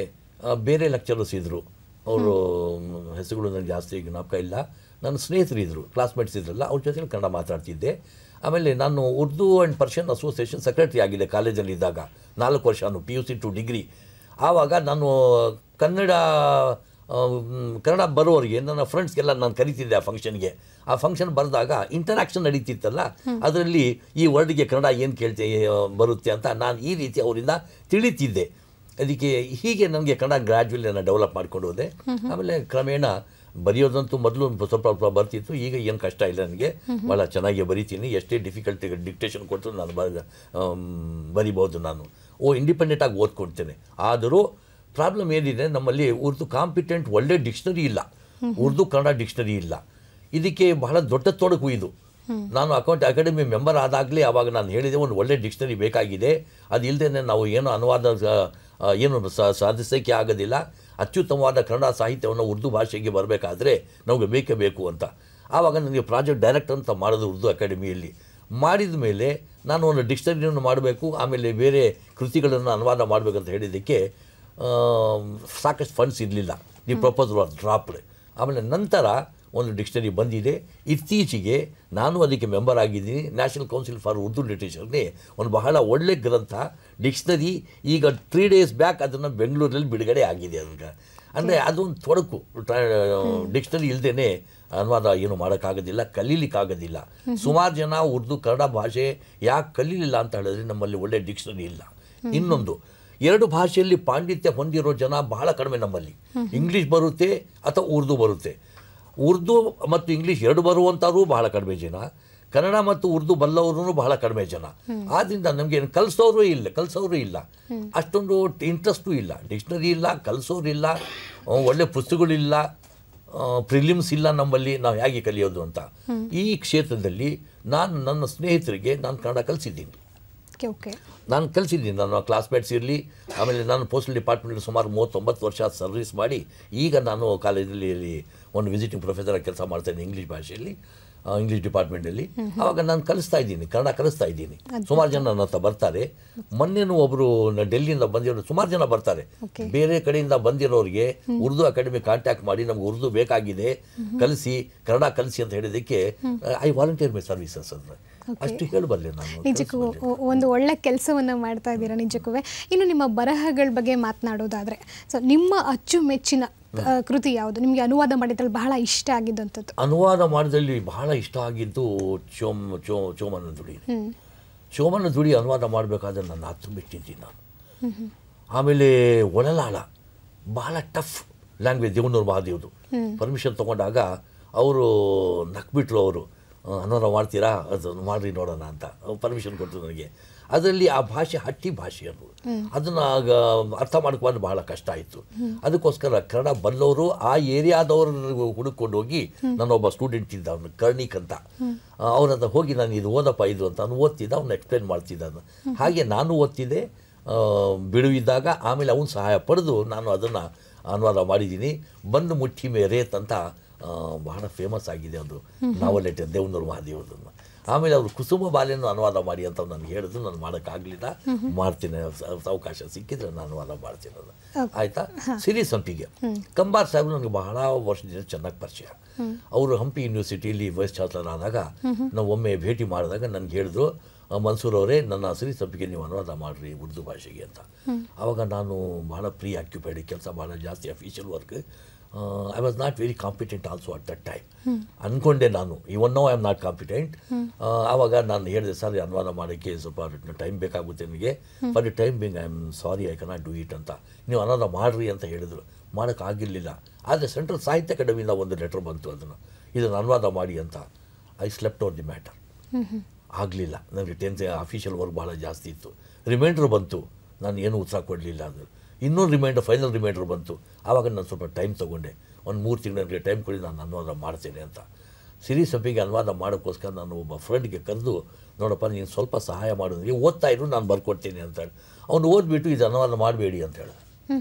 ಆ, ಬೇರೆ ಲೆಕ್ಚರರ್ಸ್ ಇದ್ದರು ಅವರು ಹೆಸರುಗಳು ನನಗೆ ಜಾಸ್ತಿ ಜ್ಞಾಪಕ ಇಲ್ಲ ನನ್ನ ಸ್ನೇಹಿತರು ಇದ್ದರು ಕ್ಲಾಸ್ಮೇಟ್ಸ್ ಇದ್ರಲ್ಲ ಅವ್ರ ಜೊತೆ ಕನ್ನಡ ಮಾತಾಡ್ತಿದ್ದೆ ಆಮೇಲೆ ನಾನು Urdu and Persian association secretary ಆಗಿದೆ ಕಾಲೇಜಲ್ಲಿ ಇದ್ದಾಗ ನಾಲ್ಕು ವರ್ಷ P U C to degree ಆವಾಗ ನಾನು ಕನ್ನಡ ಆ, ಮ್, ಕನ್ನಡ ಬರೋರಿಗೆ ನನ್ನ ಫ್ರೆಂಡ್ಸ್ಗೆಲ್ಲ ನಾನು ಕರಿತಿದ್ದೆ ಆ ಫಂಕ್ಷನ್ಗೆ ಆ ಫಂಕ್ಷನ್ ಬರೆದಾಗ ಇಂಟರಾಕ್ಷನ್ ನಡೀತಿತ್ತಲ್ಲ ಅದರಲ್ಲಿ ಈ ವರ್ಡ್ಗೆ ಕನ್ನಡ ಏನು ಕೇಳ್ತೆ ಆ, ಬರುತ್ತೆ ಅಂತ ನಾನು ಈ ರೀತಿ ಅವರಿಂದ ತಿಳಿತಿದ್ದೆ ಅದಕ್ಕೆ ಹೀಗೆ ನನಗೆ ಕನ್ನಡ ಗ್ರ್ಯಾಜುವಲಿ ನಾನು ಡೆವಲಪ್ ಮಾಡ್ಕೊಂಡು ಹೋದೆ ಆಮೇಲೆ ಕ್ರಮೇಣ ಬರೆಯೋದಂತೂ ಮೊದಲು ಸ್ವಲ್ಪ ಸ್ವಲ್ಪ ಬರ್ತಿತ್ತು ಈಗ ಏನು ಕಷ್ಟ ಇಲ್ಲ ನನಗೆ ಭಾಳ ಚೆನ್ನಾಗಿ ಬರಿತೀನಿ ಎಷ್ಟೇ ಡಿಫಿಕಲ್ಟಿ ಡಿಕ್ಟೇಷನ್ ಕೊಟ್ಟರು ನಾನು ಬರ ಆಮ್, ಬರಿಬೋದು ನಾನು ಓ ಇಂಡಿಪೆಂಡೆಂಟಾಗಿ ಓದ್ಕೊಡ್ತೇನೆ ಆದರೂ ಪ್ರಾಬ್ಲಮ್ ಏನಿದೆ ನಮ್ಮಲ್ಲಿ ಉರ್ದು ಕಾಂಪಿಟೆಂಟ್ ಒಳ್ಳೆ ಡಿಕ್ಷನರಿ ಇಲ್ಲ ಉರ್ದು ಕನ್ನಡ ಡಿಕ್ಷನರಿ ಇಲ್ಲ ಇದಕ್ಕೆ ಬಹಳ ದೊಡ್ಡ ತೊಡಕು ಇದು ನಾನು ಅಕೌಂಟ್ ಅಕಾಡೆಮಿ ಮೆಂಬರ್ ಆದಾಗಲೇ ಆವಾಗ ನಾನು ಹೇಳಿದೆ ಒಂದು ಒಳ್ಳೆ ಡಿಕ್ಷನರಿ ಬೇಕಾಗಿದೆ ಅದು ಇಲ್ಲದೇ ನಾವು ಏನು ಅನುವಾದ ಸ- ಆ, ಏನು ಸ- ಸಾಧಿಸೋಕ್ಕೆ ಆಗೋದಿಲ್ಲ ಅತ್ಯುತ್ತಮವಾದ ಕನ್ನಡ ಸಾಹಿತ್ಯವನ್ನು ಉರ್ದು ಭಾಷೆಗೆ ಬರಬೇಕಾದ್ರೆ ನಮಗೆ ಬೇಕೇ ಬೇಕು ಅಂತ ಆವಾಗ ನನಗೆ ಪ್ರಾಜೆಕ್ಟ್ ಡೈರೆಕ್ಟರ್ ಅಂತ ಮಾಡೋದು ಉರ್ದು ಅಕಾಡೆಮಿಯಲ್ಲಿ ಮಾಡಿದ ಮೇಲೆ ನಾನು ಒಂದು ಡಿಕ್ಷನರಿಯನ್ನು ಮಾಡಬೇಕು ಆಮೇಲೆ ಬೇರೆ ಕೃತಿಗಳನ್ನು ಅನುವಾದ ಮಾಡಬೇಕಂತ ಹೇಳಿದ್ದಕ್ಕೆ ಆ, ಸಾಕಷ್ಟು ಫಂಡ್ಸ್ ಇರಲಿಲ್ಲ ದಿ ಪ್ರಪೋಸಲ್ ವಾಸ್ ಡ್ರಾಪ್ಡ್ ಆಮೇಲೆ ನಂತರ ಒಂದು ಡಿಕ್ಷನರಿ ಬಂದಿದೆ ಇತ್ತೀಚೆಗೆ ನಾನು ಅದಕ್ಕೆ ಮೆಂಬರ್ ಆಗಿದ್ದೀನಿ ನ್ಯಾಷನಲ್ ಕೌನ್ಸಿಲ್ ಫಾರ್ ಉರ್ದು ಲಿಟ್ರೇಚರ್ಗೆ ಒಂದು ಬಹಳ ಒಳ್ಳೆ ಗ್ರಂಥ ಡಿಕ್ಷನರಿ ಈಗ ತ್ರೀ ಡೇಸ್ ಬ್ಯಾಕ್ ಅದನ್ನು ಬೆಂಗಳೂರಲ್ಲಿ ಬಿಡುಗಡೆ ಆಗಿದೆ ಅದಕ್ಕೆ ಅಂದರೆ ಅದೊಂದು ತೊಡಕು ಡಿಕ್ಷನರಿ ಇಲ್ಲದೇ ಅನುವಾದ ಏನು ಮಾಡೋಕ್ಕಾಗೋದಿಲ್ಲ ಕಲೀಲಿಕ್ಕಾಗೋದಿಲ್ಲ ಸುಮಾರು ಜನ ಉರ್ದು ಕನ್ನಡ ಭಾಷೆ ಯಾಕೆ ಕಲೀಲಿಲ್ಲ ಅಂತ ಹೇಳಿದ್ರೆ ನಮ್ಮಲ್ಲಿ ಒಳ್ಳೆ ಡಿಕ್ಷನರಿ ಇಲ್ಲ ಇನ್ನೊಂದು ಎರಡು ಭಾಷೆಯಲ್ಲಿ ಪಾಂಡಿತ್ಯ ಹೊಂದಿರೋ ಜನ ಬಹಳ ಕಡಿಮೆ ನಮ್ಮಲ್ಲಿ ಇಂಗ್ಲೀಷ್ ಬರುತ್ತೆ ಅಥವಾ ಉರ್ದು ಬರುತ್ತೆ ಉರ್ದು ಮತ್ತು ಇಂಗ್ಲೀಷ್ ಎರಡು ಬರುವಂಥವ್ರು ಬಹಳ ಕಡಿಮೆ ಜನ ಕನ್ನಡ ಮತ್ತು ಉರ್ದು ಬಲ್ಲವರು ಬಹಳ ಕಡಿಮೆ ಜನ ಆದ್ದರಿಂದ ನಮಗೆ ಕಲಿಸೋರು ಇಲ್ಲ ಕಲಿಸೋರು ಇಲ್ಲ ಅಷ್ಟೊಂದು ಇಂಟ್ರೆಸ್ಟು ಇಲ್ಲ ಡಿಕ್ಷನರಿ ಇಲ್ಲ ಕಲಿಸೋರು ಇಲ್ಲ ಆ, ಒಳ್ಳೆ ಪುಸ್ತಕಗಳಿಲ್ಲ ಪ್ರಿಲಿಮ್ಸ್ ಇಲ್ಲ ನಮ್ಮಲ್ಲಿ ನಾವು ಹೇಗೆ ಕಲಿಯೋದು ಅಂತ ಈ ಕ್ಷೇತ್ರದಲ್ಲಿ ನಾನು ನನ್ನ ಸ್ನೇಹಿತರಿಗೆ ನಾನು ಕನ್ನಡ ಕಲಿಸಿದ್ದೀನಿ ಓಕೆ ಓಕೆ ನಾನು ಕಲಿಸಿದ್ದೀನಿ ನನ್ನ ಕ್ಲಾಸ್ಮೇಟ್ಸ್ ಇರಲಿ ಆಮೇಲೆ ನಾನು ಪೋಸ್ಟಲ್ ಡಿಪಾರ್ಟ್ಮೆಂಟಲ್ಲಿ ಸುಮಾರು ಮೂವತ್ತೊಂಬತ್ತು ವರ್ಷ ಸರ್ವಿಸ್ ಮಾಡಿ ಈಗ ನಾನು ಕಾಲೇಜಲ್ಲಿ ಇಲ್ಲಿ ಒಂದು ವಿಸಿಟಿಂಗ್ ಪ್ರೊಫೆಸರ್ ಕೆಲಸ ಮಾಡ್ತೇನೆ ಇಂಗ್ಲೀಷ್ ಭಾಷೆಯಲ್ಲಿ ಆ, ಇಂಗ್ಲೀಷ್ ಡಿಪಾರ್ಟ್ಮೆಂಟಲ್ಲಿ ಆವಾಗ ನಾನು ಕಲಿಸ್ತಾ ಇದ್ದೀನಿ ಕನ್ನಡ ಕಲಿಸ್ತಾ ಇದ್ದೀನಿ ಸುಮಾರು ಜನ ನನ್ನ ಹತ್ರ ಬರ್ತಾರೆ ಮೊನ್ನೆನೂ ಒಬ್ಬರು ಡೆಲ್ಲಿಯಿಂದ ಬಂದಿರೋ ಸುಮಾರು ಜನ ಬರ್ತಾರೆ Okay. ಬೇರೆ ಕಡೆಯಿಂದ ಬಂದಿರೋರಿಗೆ ಉರ್ದು ಅಕಾಡೆಮಿ ಕಾಂಟ್ಯಾಕ್ಟ್ ಮಾಡಿ ನಮ್ಗೆ ಉರ್ದು ಬೇಕಾಗಿದೆ ಕಲಿಸಿ ಕನ್ನಡ ಕಲಿಸಿ ಅಂತ ಹೇಳಿದ್ದಕ್ಕೆ ಐ ವಾಲಂಟಿಯರ್ ಮೈ ಸರ್ವಿಸಸ್ ಅಂದರೆ ಅಷ್ಟು ಹೇಳಬಲ್ಲೆ ನಾನು ನಿಜಕ್ಕೂ ಕಲಿಸ್ಬಲ್ಲೆ. ಒ- ಒಂದು ಒಳ್ಳೆ ಕೆಲಸವನ್ನು ಮಾಡ್ತಾ ಇದ್ದೀರಾ ನಿಜಕ್ಕೂ ಇನ್ನು ನಿಮ್ಮ ಬರಹಗಳ ಬಗ್ಗೆ ಮಾತನಾಡೋದಾದ್ರೆ ಸೊ ನಿಮ್ಮ ಅಚ್ಚುಮೆಚ್ಚಿನ ಆ, ಕೃತಿ ಯಾವುದು ನಿಮಗೆ ಅನುವಾದ ಮಾಡಿದ್ರಲ್ಲಿ ಬಹಳ ಇಷ್ಟ ಆಗಿದ್ದಂಥದ್ದು ಅನುವಾದ ಮಾಡಿದಲ್ಲಿ ಬಹಳ ಇಷ್ಟ ಆಗಿದ್ದು ಚೋಮ್ ಚೋ ಚೋಮನ ದುಡಿ ಚೋಮನ ದುಡಿ ಅನುವಾದ ಮಾಡಬೇಕಾದ್ರೆ ನನ್ನ ಹತ್ತು ಬಿಟ್ಟಿದ್ದೀನಿ ನಾನು ಆಮೇಲೆ ಒಳಲಾಳ ಬಹಳ ಟಫ್ ಲ್ಯಾಂಗ್ವೇಜ್ ದೇವನೂರು ಮಹಾದೇವ್ದು ಪರ್ಮಿಷನ್ ತೊಗೊಂಡಾಗ ಅವರು ನಕ್ಬಿಟ್ರು ಅವರು ಅನುವಾದ ಮಾಡ್ತೀರಾ ಅದು ಮಾಡ್ರಿ ನೋಡೋಣ ಅಂತ ಪರ್ಮಿಷನ್ ಕೊಟ್ಟರು ನನಗೆ ಅದರಲ್ಲಿ ಆ ಭಾಷೆ ಹಟ್ಟಿ ಭಾಷೆ ಅದು ಅದನ್ನು ಆಗ ಅರ್ಥ ಮಾಡ್ಕೊಂಡು ಬಹಳ ಕಷ್ಟ ಆಯಿತು ಅದಕ್ಕೋಸ್ಕರ ಕನ್ನಡ ಬಲ್ಲವರು ಆ ಏರಿಯಾದವ್ರನ್ನ ಹುಡುಕೊಂಡು ಹೋಗಿ ನನ್ನೊಬ್ಬ ಸ್ಟೂಡೆಂಟ್ ಇದ್ದ ಅವನು ಕರ್ಣಿಕ್ ಅಂತ ಅವ್ರ ಹತ್ರ ಹೋಗಿ ನಾನು ಇದು ಓದಪ್ಪ ಇದು ಅಂತ ಅವ್ನು ಓದ್ತಿದ್ದ ಅವ್ನು ಎಕ್ಸ್ಪ್ಲೇನ್ ಮಾಡ್ತಿದ್ದ ಅವ್ನು. ಹಾಗೆ ನಾನು ಓದ್ತಿದ್ದೆ ಆ, ಬಿಡುವಿದ್ದಾಗ ಆಮೇಲೆ ಅವನು ಸಹಾಯ ಪಡೆದು ನಾನು ಅದನ್ನು ಅನುವಾದ ಮಾಡಿದ್ದೀನಿ ಬಂದು ಮುಟ್ಟಿ ಮೇ ರೇತ್ ಅಂತ ಆ, ಬಹಳ ಫೇಮಸ್ ಆಗಿದೆ ಅದು ನಾವಲೆಟ್ ದೇವನೂರು ಮಹಾದೇವರನ್ನು ಆಮೇಲೆ ಅವರು ಕುಸುಮ ಬಾಲೆಯನ್ನು ಅನುವಾದ ಮಾಡಿ ಅಂತ ನನಗೆ ಹೇಳಿದ್ರು ನಾನು ಮಾಡೋಕ್ಕಾಗಲಿಲ್ಲ ಮಾಡ್ತೀನಿ ಸ- ಅವಕಾಶ ಸಿಕ್ಕಿದ್ರೆ ನಾನು ಅನುವಾದ ಮಾಡ್ತೀನಿ ಅದು ಆಯಿತಾ ಸಿರಿ ಸಂಪಿಗೆ ಕಂಬಾರ್ ಸಾಹೇಬ್ ನನಗೆ ಬಹಳ ವರ್ಷದಿಂದ ಚೆನ್ನಾಗಿ ಪರಿಚಯ ಅವರು ಹಂಪಿ ಯೂನಿವರ್ಸಿಟಿಯಲ್ಲಿ ವೈಸ್ ಚಾನ್ಸಲರ್ ಆದಾಗ ನಾವು ಒಮ್ಮೆ ಭೇಟಿ ಮಾಡಿದಾಗ ನನಗೆ ಹೇಳಿದ್ರು ಆ, ಮನ್ಸೂರ್ ಅವರೇ ನನ್ನ ಸಿರಿ ಸಂಪಿಗೆ ನೀವು ಅನುವಾದ ಮಾಡಿರಿ ಉರ್ದು ಭಾಷೆಗೆ ಅಂತ ಆವಾಗ ನಾನು ಬಹಳ ಪ್ರೀ ಆಕ್ಯುಪೈಡ್ ಕೆಲಸ ಭಾಳ ಜಾಸ್ತಿ official work I was not very competent also at that time ಅಂದ್ಕೊಂಡೆ ನಾನು even no I am not competent ಆವಾಗ ನಾನು ಹೇಳಿದೆ ಸರ್ ಅನುವಾದ ಮಾಡೋಕ್ಕೆ ಸ್ವಲ್ಪ ಟೈಮ್ ಬೇಕಾಗುತ್ತೆ ನನಗೆ for the time being I am sorry I cannot do it ಅಂತ ನೀವು ಅನುವಾದ ಮಾಡಿರಿ ಅಂತ ಹೇಳಿದರು ಮಾಡೋಕ್ಕಾಗಿರಲಿಲ್ಲ ಆದರೆ ಸೆಂಟ್ರಲ್ ಸಾಹಿತ್ಯ ಅಕಾಡೆಮಿಯಿಂದ ಒಂದು ಲೆಟರ್ ಬಂತು ಅದನ್ನು ಇದನ್ನು ಅನುವಾದ ಮಾಡಿ ಅಂತ I slept over the matter ಆಗಲಿಲ್ಲ ನನಗೆ ಟೆಂತ್ ಅಫಿಷಿಯಲ್ ವರ್ಕ್ ಭಾಳ ಜಾಸ್ತಿ ಇತ್ತು ರಿಮೈಂಡ್ರ್ ಬಂತು ನಾನು ಏನೂ ಉತ್ಸಾಹ ಕೊಡಲಿಲ್ಲ ಅದು ಇನ್ನೊಂದು ರಿಮೈಂಡರ್ ಫೈನಲ್ ರಿಮೈಂಡರ್ ಬಂತು ಆವಾಗ ನಾನು ಸ್ವಲ್ಪ ಟೈಮ್ ತೊಗೊಂಡೆ ಒಂದು ಮೂರು ತಿಂಗಳು ನನಗೆ ಟೈಮ್ ಕೊಡಿ ನಾನು ಅನುವಾದ ಮಾಡ್ತೇನೆ ಅಂತ ಸಿರಿ ಸಭೆಗೆ ಅನುವಾದ ಮಾಡೋಕ್ಕೋಸ್ಕರ ನಾನು ಒಬ್ಬ ಫ್ರೆಂಡ್ಗೆ ಕರೆದು ನೋಡಪ್ಪ ನೀನು ಸ್ವಲ್ಪ ಸಹಾಯ ಮಾಡು ನೀವು ಓದ್ತಾ ಇರು ನಾನು ಬರ್ಕೊಡ್ತೀನಿ ಅಂತ ಹೇಳಿ ಅವ್ನು ಓದ್ಬಿಟ್ಟು ಇದು ಅನುವಾದ ಮಾಡಬೇಡಿ ಅಂತ ಹೇಳಿದ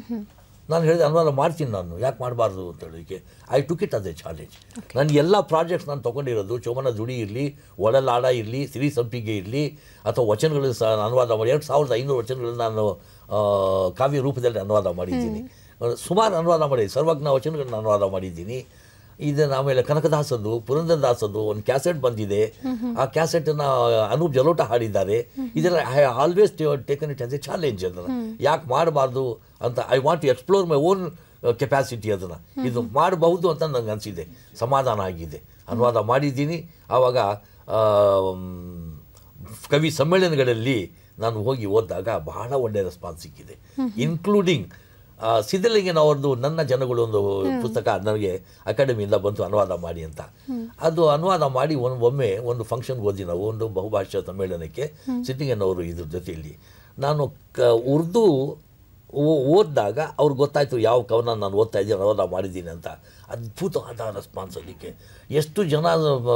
ನಾನು ಹೇಳಿದೆ ಅನುವಾದ ಮಾಡ್ತೀನಿ ನಾನು ಯಾಕೆ ಮಾಡಬಾರ್ದು ಅಂತ ಹೇಳೋದಕ್ಕೆ I took it as a challenge ನನ್ನ ಎಲ್ಲ ಪ್ರಾಜೆಕ್ಟ್ಸ್ ನಾನು ತೊಗೊಂಡಿರೋದು ಚೋಮನ ದುಡಿ ಇರಲಿ ಒಳಲಾಡ ಇರಲಿ ಸಿರಿ ಸಂಪಿಗೆ ಇರಲಿ ಅಥವಾ ವಚನಗಳು ಸಹ ಅನುವಾದ ಮಾಡಿ ಎರಡು ಸಾವಿರದ ಐನೂರು ವಚನಗಳನ್ನ ನಾನು ಆ, ಕಾವ್ಯ ರೂಪದಲ್ಲಿ ಅನುವಾದ ಮಾಡಿದ್ದೀನಿ ಸುಮಾರು ಅನುವಾದ ಮಾಡಿ ಸರ್ವಜ್ಞ ವಚನಗಳನ್ನ ಅನುವಾದ ಮಾಡಿದ್ದೀನಿ ಇದನ್ನ ಆಮೇಲೆ ಕನಕದಾಸದ್ದು ಪುರಂದರದಾಸದ್ದು ಒಂದು ಕ್ಯಾಸೆಟ್ ಬಂದಿದೆ ಆ ಕ್ಯಾಸೆಟನ್ನು ಅನೂಪ್ ಜಲೋಟ ಹಾಡಿದ್ದಾರೆ ಇದೆಲ್ಲ I always taken it as a challenge ಅದನ್ನು ಯಾಕೆ ಮಾಡಬಾರ್ದು ಅಂತ I want to explore my own capacity ಅದನ್ನು ಇದು ಮಾಡಬಹುದು ಅಂತ ನಂಗೆ ಅನಿಸಿದೆ ಸಮಾಧಾನ ಆಗಿದೆ ಅನುವಾದ ಮಾಡಿದ್ದೀನಿ ಆವಾಗ ಆ, ಮ್, ಕವಿ ಸಮ್ಮೇಳನಗಳಲ್ಲಿ ನಾನು ಹೋಗಿ ಓದಿದಾಗ ಬಹಳ ಒಳ್ಳೆಯ ರೆಸ್ಪಾನ್ಸ್ ಸಿಕ್ಕಿದೆ ಇನ್ಕ್ಲೂಡಿಂಗ್ ಸಿದ್ಧಲಿಂಗನವ್ರದ್ದು ನನ್ನ ಜನಗಳು ಒಂದು ಪುಸ್ತಕ ನನಗೆ ಅಕಾಡೆಮಿಯಿಂದ ಬಂತು ಅನುವಾದ ಮಾಡಿ ಅಂತ ಅದು ಅನುವಾದ ಮಾಡಿ ಒಂದು ಒಮ್ಮೆ ಒಂದು ಫಂಕ್ಷನ್ಗೆ ಹೋದ್ವಿ ನಾವು ಒಂದು ಬಹುಭಾಷಾ ಸಮ್ಮೇಳನಕ್ಕೆ ಸಿದ್ಧಲಿಂಗನವರು ಇದ್ರ ಜೊತೆಯಲ್ಲಿ ನಾನು ಕ ಉರ್ದು ಓ- ಓದಿದಾಗ ಅವ್ರಿಗೆ ಗೊತ್ತಾಯಿತು ಯಾವ ಕವನ ನಾನು ಓದ್ತಾ ಇದ್ದೀನಿ ಅನುವಾದ ಮಾಡಿದ್ದೀನಿ ಅಂತ ಅದ್ಭುತವಾದ ರೆಸ್ಪಾನ್ಸ್ ಅದಕ್ಕೆ ಎಷ್ಟು ಜನ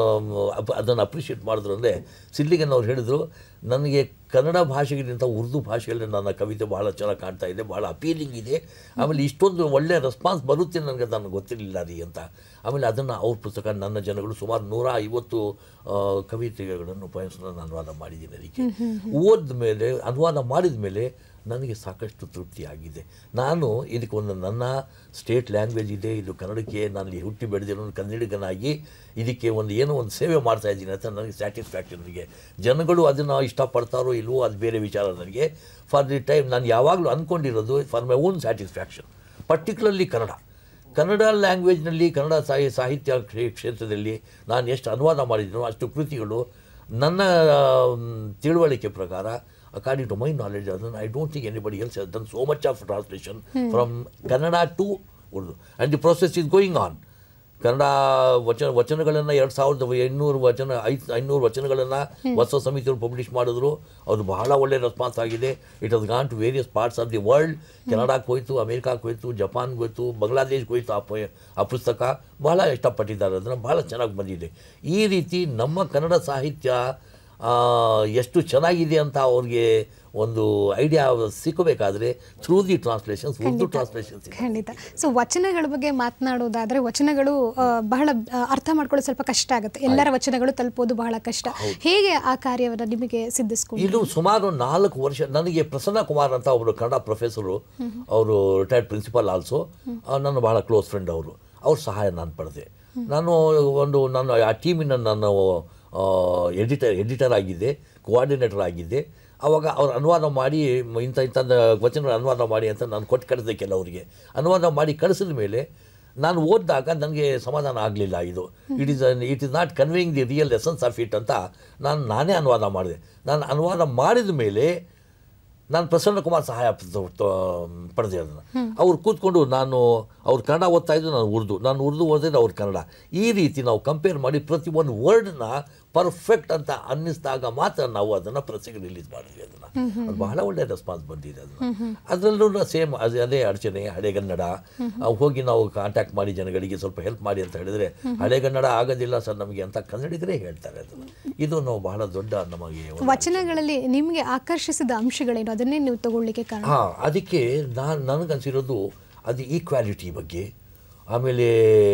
ಅದನ್ನು ಅಪ್ರಿಷಿಯೇಟ್ ಮಾಡಿದ್ರು ಅಂದರೆ ಸಿದ್ಲಿಗನ್ ಅವ್ರು ಹೇಳಿದರು ನನಗೆ ಕನ್ನಡ ಭಾಷೆಗಿಂತ ಉರ್ದು ಭಾಷೆಯಲ್ಲಿ ನನ್ನ ಕವಿತೆ ಬಹಳ ಚೆನ್ನಾಗಿ ಕಾಣ್ತಾ ಇದೆ ಭಾಳ ಅಪೀಲಿಂಗ್ ಇದೆ ಆಮೇಲೆ ಇಷ್ಟೊಂದು ಒಳ್ಳೆಯ ರೆಸ್ಪಾನ್ಸ್ ಬರುತ್ತೆ ನನಗೆ ನನಗೆ ಗೊತ್ತಿರಲಿಲ್ಲ ರೀ ಅಂತ ಆಮೇಲೆ ಅದನ್ನು ಅವ್ರ ಪುಸ್ತಕ ನನ್ನ ಜನಗಳು ಸುಮಾರು ನೂರ ಐವತ್ತು ಆ, ಕವಿತೆಗಳನ್ನು ಉಪಯೋಗಿಸೋದನ್ನು ಅನುವಾದ ಮಾಡಿದ್ದೀನಿ ಅದಕ್ಕೆ ಓದಿದ ಮೇಲೆ ಅನುವಾದ ಮಾಡಿದ ಮೇಲೆ ನನಗೆ ಸಾಕಷ್ಟು ತೃಪ್ತಿಯಾಗಿದೆ ನಾನು ಇದಕ್ಕೆ ಒಂದು ನನ್ನ ಸ್ಟೇಟ್ ಲ್ಯಾಂಗ್ವೇಜ್ ಇದೆ ಇದು ಕನ್ನಡಕ್ಕೆ ನಾನು ಇಲ್ಲಿ ಹುಟ್ಟಿ ಬೆಳೆದಿರೋ ಒಂದು ಕನ್ನಡಿಗನಾಗಿ ಇದಕ್ಕೆ ಒಂದು ಏನೋ ಒಂದು ಸೇವೆ ಮಾಡ್ತಾ ಇದ್ದೀನಿ ಅಂತ ನನಗೆ ಸ್ಯಾಟಿಸ್ಫ್ಯಾಕ್ಷನ್ ನನಗೆ ಜನಗಳು ಅದನ್ನು ಇಷ್ಟಪಡ್ತಾರೋ ಇಲ್ವೋ ಅದು ಬೇರೆ ವಿಚಾರ ನನಗೆ ಫಾರ್ ದಿ ಟೈಮ್ ನಾನು ಯಾವಾಗಲೂ ಅಂದ್ಕೊಂಡಿರೋದು for my own satisfaction particularly Kannada Kannada ಲ್ಯಾಂಗ್ವೇಜ್ನಲ್ಲಿ ಕನ್ನಡ ಸಾಹಿ ಸಾಹಿತ್ಯ ಕ್ಷೇ- ಕ್ಷೇತ್ರದಲ್ಲಿ ನಾನು ಎಷ್ಟು ಅನುವಾದ ಮಾಡಿದ್ದೀನೋ ಅಷ್ಟು ಕೃತಿಗಳು ನನ್ನ ಆಮ್, ತಿಳುವಳಿಕೆ ಪ್ರಕಾರ ಅಕಾರ್ಡಿಂಗ್ ಟು ಮೈ ನಾಲೆಡ್ಜ್ ಅದನ್ನು I don't think anybody else has done so much of translation from Kannada to Urdu and the process is going on Kannada ವಚನ ವಚನಗಳನ್ನು ಎರಡು ಸಾವಿರದ ಐನೂರು ವಚನ ಐದು ಐನೂರು ವಚನಗಳನ್ನು ಹೊಸ ಸಮಿತಿಯವರು ಪಬ್ಲಿಷ್ ಮಾಡಿದ್ರು ಅದು ಬಹಳ ಒಳ್ಳೆಯ ರೆಸ್ಪಾನ್ಸ್ ಆಗಿದೆ it has gone to various parts of the world ಕೆನಡಾಕ್ಕೆ ಹೋಯ್ತು ಅಮೇರಿಕಾಕ್ಕೆ ಹೋಯ್ತು ಜಪಾನ್ಗೆ ಹೋಯ್ತು ಬಾಂಗ್ಲಾದೇಶ್ಗೆ ಹೋಯ್ತು ಆ ಪ ಆ ಪುಸ್ತಕ ಬಹಳ ಇಷ್ಟಪಟ್ಟಿದ್ದಾರೆ ಅದನ್ನು ಬಹಳ ಚೆನ್ನಾಗಿ ಬಂದಿದೆ ಈ ರೀತಿ ನಮ್ಮ ಕನ್ನಡ ಸಾಹಿತ್ಯ ಆ, ಎಷ್ಟು ಚೆನ್ನಾಗಿದೆ ಅಂತ ಅವ್ರಿಗೆ ಒಂದು ಐಡಿಯಾ ಸಿಕ್ಕಬೇಕಾದ್ರೆ through the translations Urdu translations ಖಂಡಿತ ಸೊ ವಚನಗಳ ಬಗ್ಗೆ ಮಾತನಾಡೋದಾದ್ರೆ ವಚನಗಳು ಆ, ಬಹಳ ಆ, ಅರ್ಥ ಮಾಡ್ಕೊಳ್ಳೋದು ಸ್ವಲ್ಪ ಕಷ್ಟ ಆಗುತ್ತೆ ಎಲ್ಲರ ವಚನಗಳು ತಲುಪೋದು ಬಹಳ ಕಷ್ಟ ಹೇಗೆ ಆ ಕಾರ್ಯವನ್ನು ನಿಮಗೆ ಸಿದ್ಧಿಸ್ಕೊಂಡು ಇದು ಸುಮಾರು ನಾಲ್ಕು ವರ್ಷ ನನಗೆ ಪ್ರಸನ್ನ ಕುಮಾರ್ ಅಂತ ಒಬ್ಬರು ಕನ್ನಡ ಪ್ರೊಫೆಸರು ಅವರು ರಿಟೈರ್ಡ್ ಪ್ರಿನ್ಸಿಪಲ್ ಆಲ್ಸೋ ನನ್ನ ಬಹಳ ಕ್ಲೋಸ್ ಫ್ರೆಂಡ್ ಅವರು ಅವ್ರ ಸಹಾಯ ನಾನು ಪಡೆದೆ ನಾನು ಒಂದು ನಾನು ಆ ಟೀಮಿನ ನಾನು ಎಡಿಟರ್ ಎಡಿಟರ್ ಆಗಿದ್ದೆ ಕೋಆರ್ಡಿನೇಟರ್ ಆಗಿದ್ದೆ ಆವಾಗ ಅವ್ರು ಅನುವಾದ ಮಾಡಿ ಮ- ಇಂಥ ಇಂಥ ವಚನ ಅನುವಾದ ಮಾಡಿ ಅಂತ ನಾನು ಕೊಟ್ಟು ಕಳಿಸಿದೆ ಕೆಲವರಿಗೆ ಅನುವಾದ ಮಾಡಿ ಕಳಿಸಿದ ಮೇಲೆ ನಾನು ಓದಿದಾಗ ನನಗೆ ಸಮಾಧಾನ ಆಗಲಿಲ್ಲ ಇದು it is it is not conveying the real essence of it ಅಂತ ನಾನು ನಾನೇ ಅನುವಾದ ಮಾಡಿದೆ ನಾನು ಅನುವಾದ ಮಾಡಿದ ಮೇಲೆ ನಾನು ಪ್ರಸನ್ನ ಕುಮಾರ್ ಸಹಾಯ ಪ- ತ- ಪಡೆದೆ ಅದನ್ನು ಅವ್ರು ಕೂತ್ಕೊಂಡು ನಾನು ಅವ್ರು ಕನ್ನಡ ಓದ್ತಾ ಇದ್ದು ನಾನು ಉರ್ದು ನಾನು ಉರ್ದು ಓದಿದ್ದು ಅವ್ರು ಕನ್ನಡ ಈ ರೀತಿ ನಾವು ಕಂಪೇರ್ ಮಾಡಿ ಪ್ರತಿ ಒಂದು ವರ್ಡ್ನ ಪರ್ಫೆಕ್ಟ್ ಅಂತ ಅನ್ನಿಸಿದಾಗ ಮಾತ್ರ ನಾವು ಅದನ್ನು ಪ್ರೆಸ್ಸಿಗೆ ರಿಲೀಸ್ ಮಾಡಿದ್ವಿ ಅದನ್ನು ಅದು ಬಹಳ ಒಳ್ಳೆಯ ರೆಸ್ಪಾನ್ಸ್ ಬಂದಿದೆ ಅದನ್ನು ಅದರಲ್ಲೂ ಸೇಮ್ ಅದೇ ಅದೇ ಅಡಚಣೆ ಹಳೆಗನ್ನಡ ಅವು ಹೋಗಿ ನಾವು ಕಾಂಟ್ಯಾಕ್ಟ್ ಮಾಡಿ ಜನಗಳಿಗೆ ಸ್ವಲ್ಪ ಹೆಲ್ಪ್ ಮಾಡಿ ಅಂತ ಹೇಳಿದ್ರೆ ಹಳೆಗನ್ನಡ ಆಗೋದಿಲ್ಲ ಸರ್ ನಮಗೆ ಅಂತ ಕನ್ನಡಿಗರೇ ಹೇಳ್ತಾರೆ ಅದನ್ನು ಇದು ನಾವು ಬಹಳ ದೊಡ್ಡ ನಮಗೆ ಒಂದು ವಚನಗಳಲ್ಲಿ ನಿಮಗೆ ಆಕರ್ಷಿಸಿದ ಅಂಶಗಳೇನು ಅದನ್ನೇ ನೀವು ತಗೊಳ್ಳಿಕ್ಕೆ ಕಾರಣ ಹಾಂ ಅದಕ್ಕೆ ನಾನು ನನಗನ್ಸಿರೋದು ಅದು ಈಕ್ವಾಲಿಟಿ ಬಗ್ಗೆ ಆಮೇಲೆ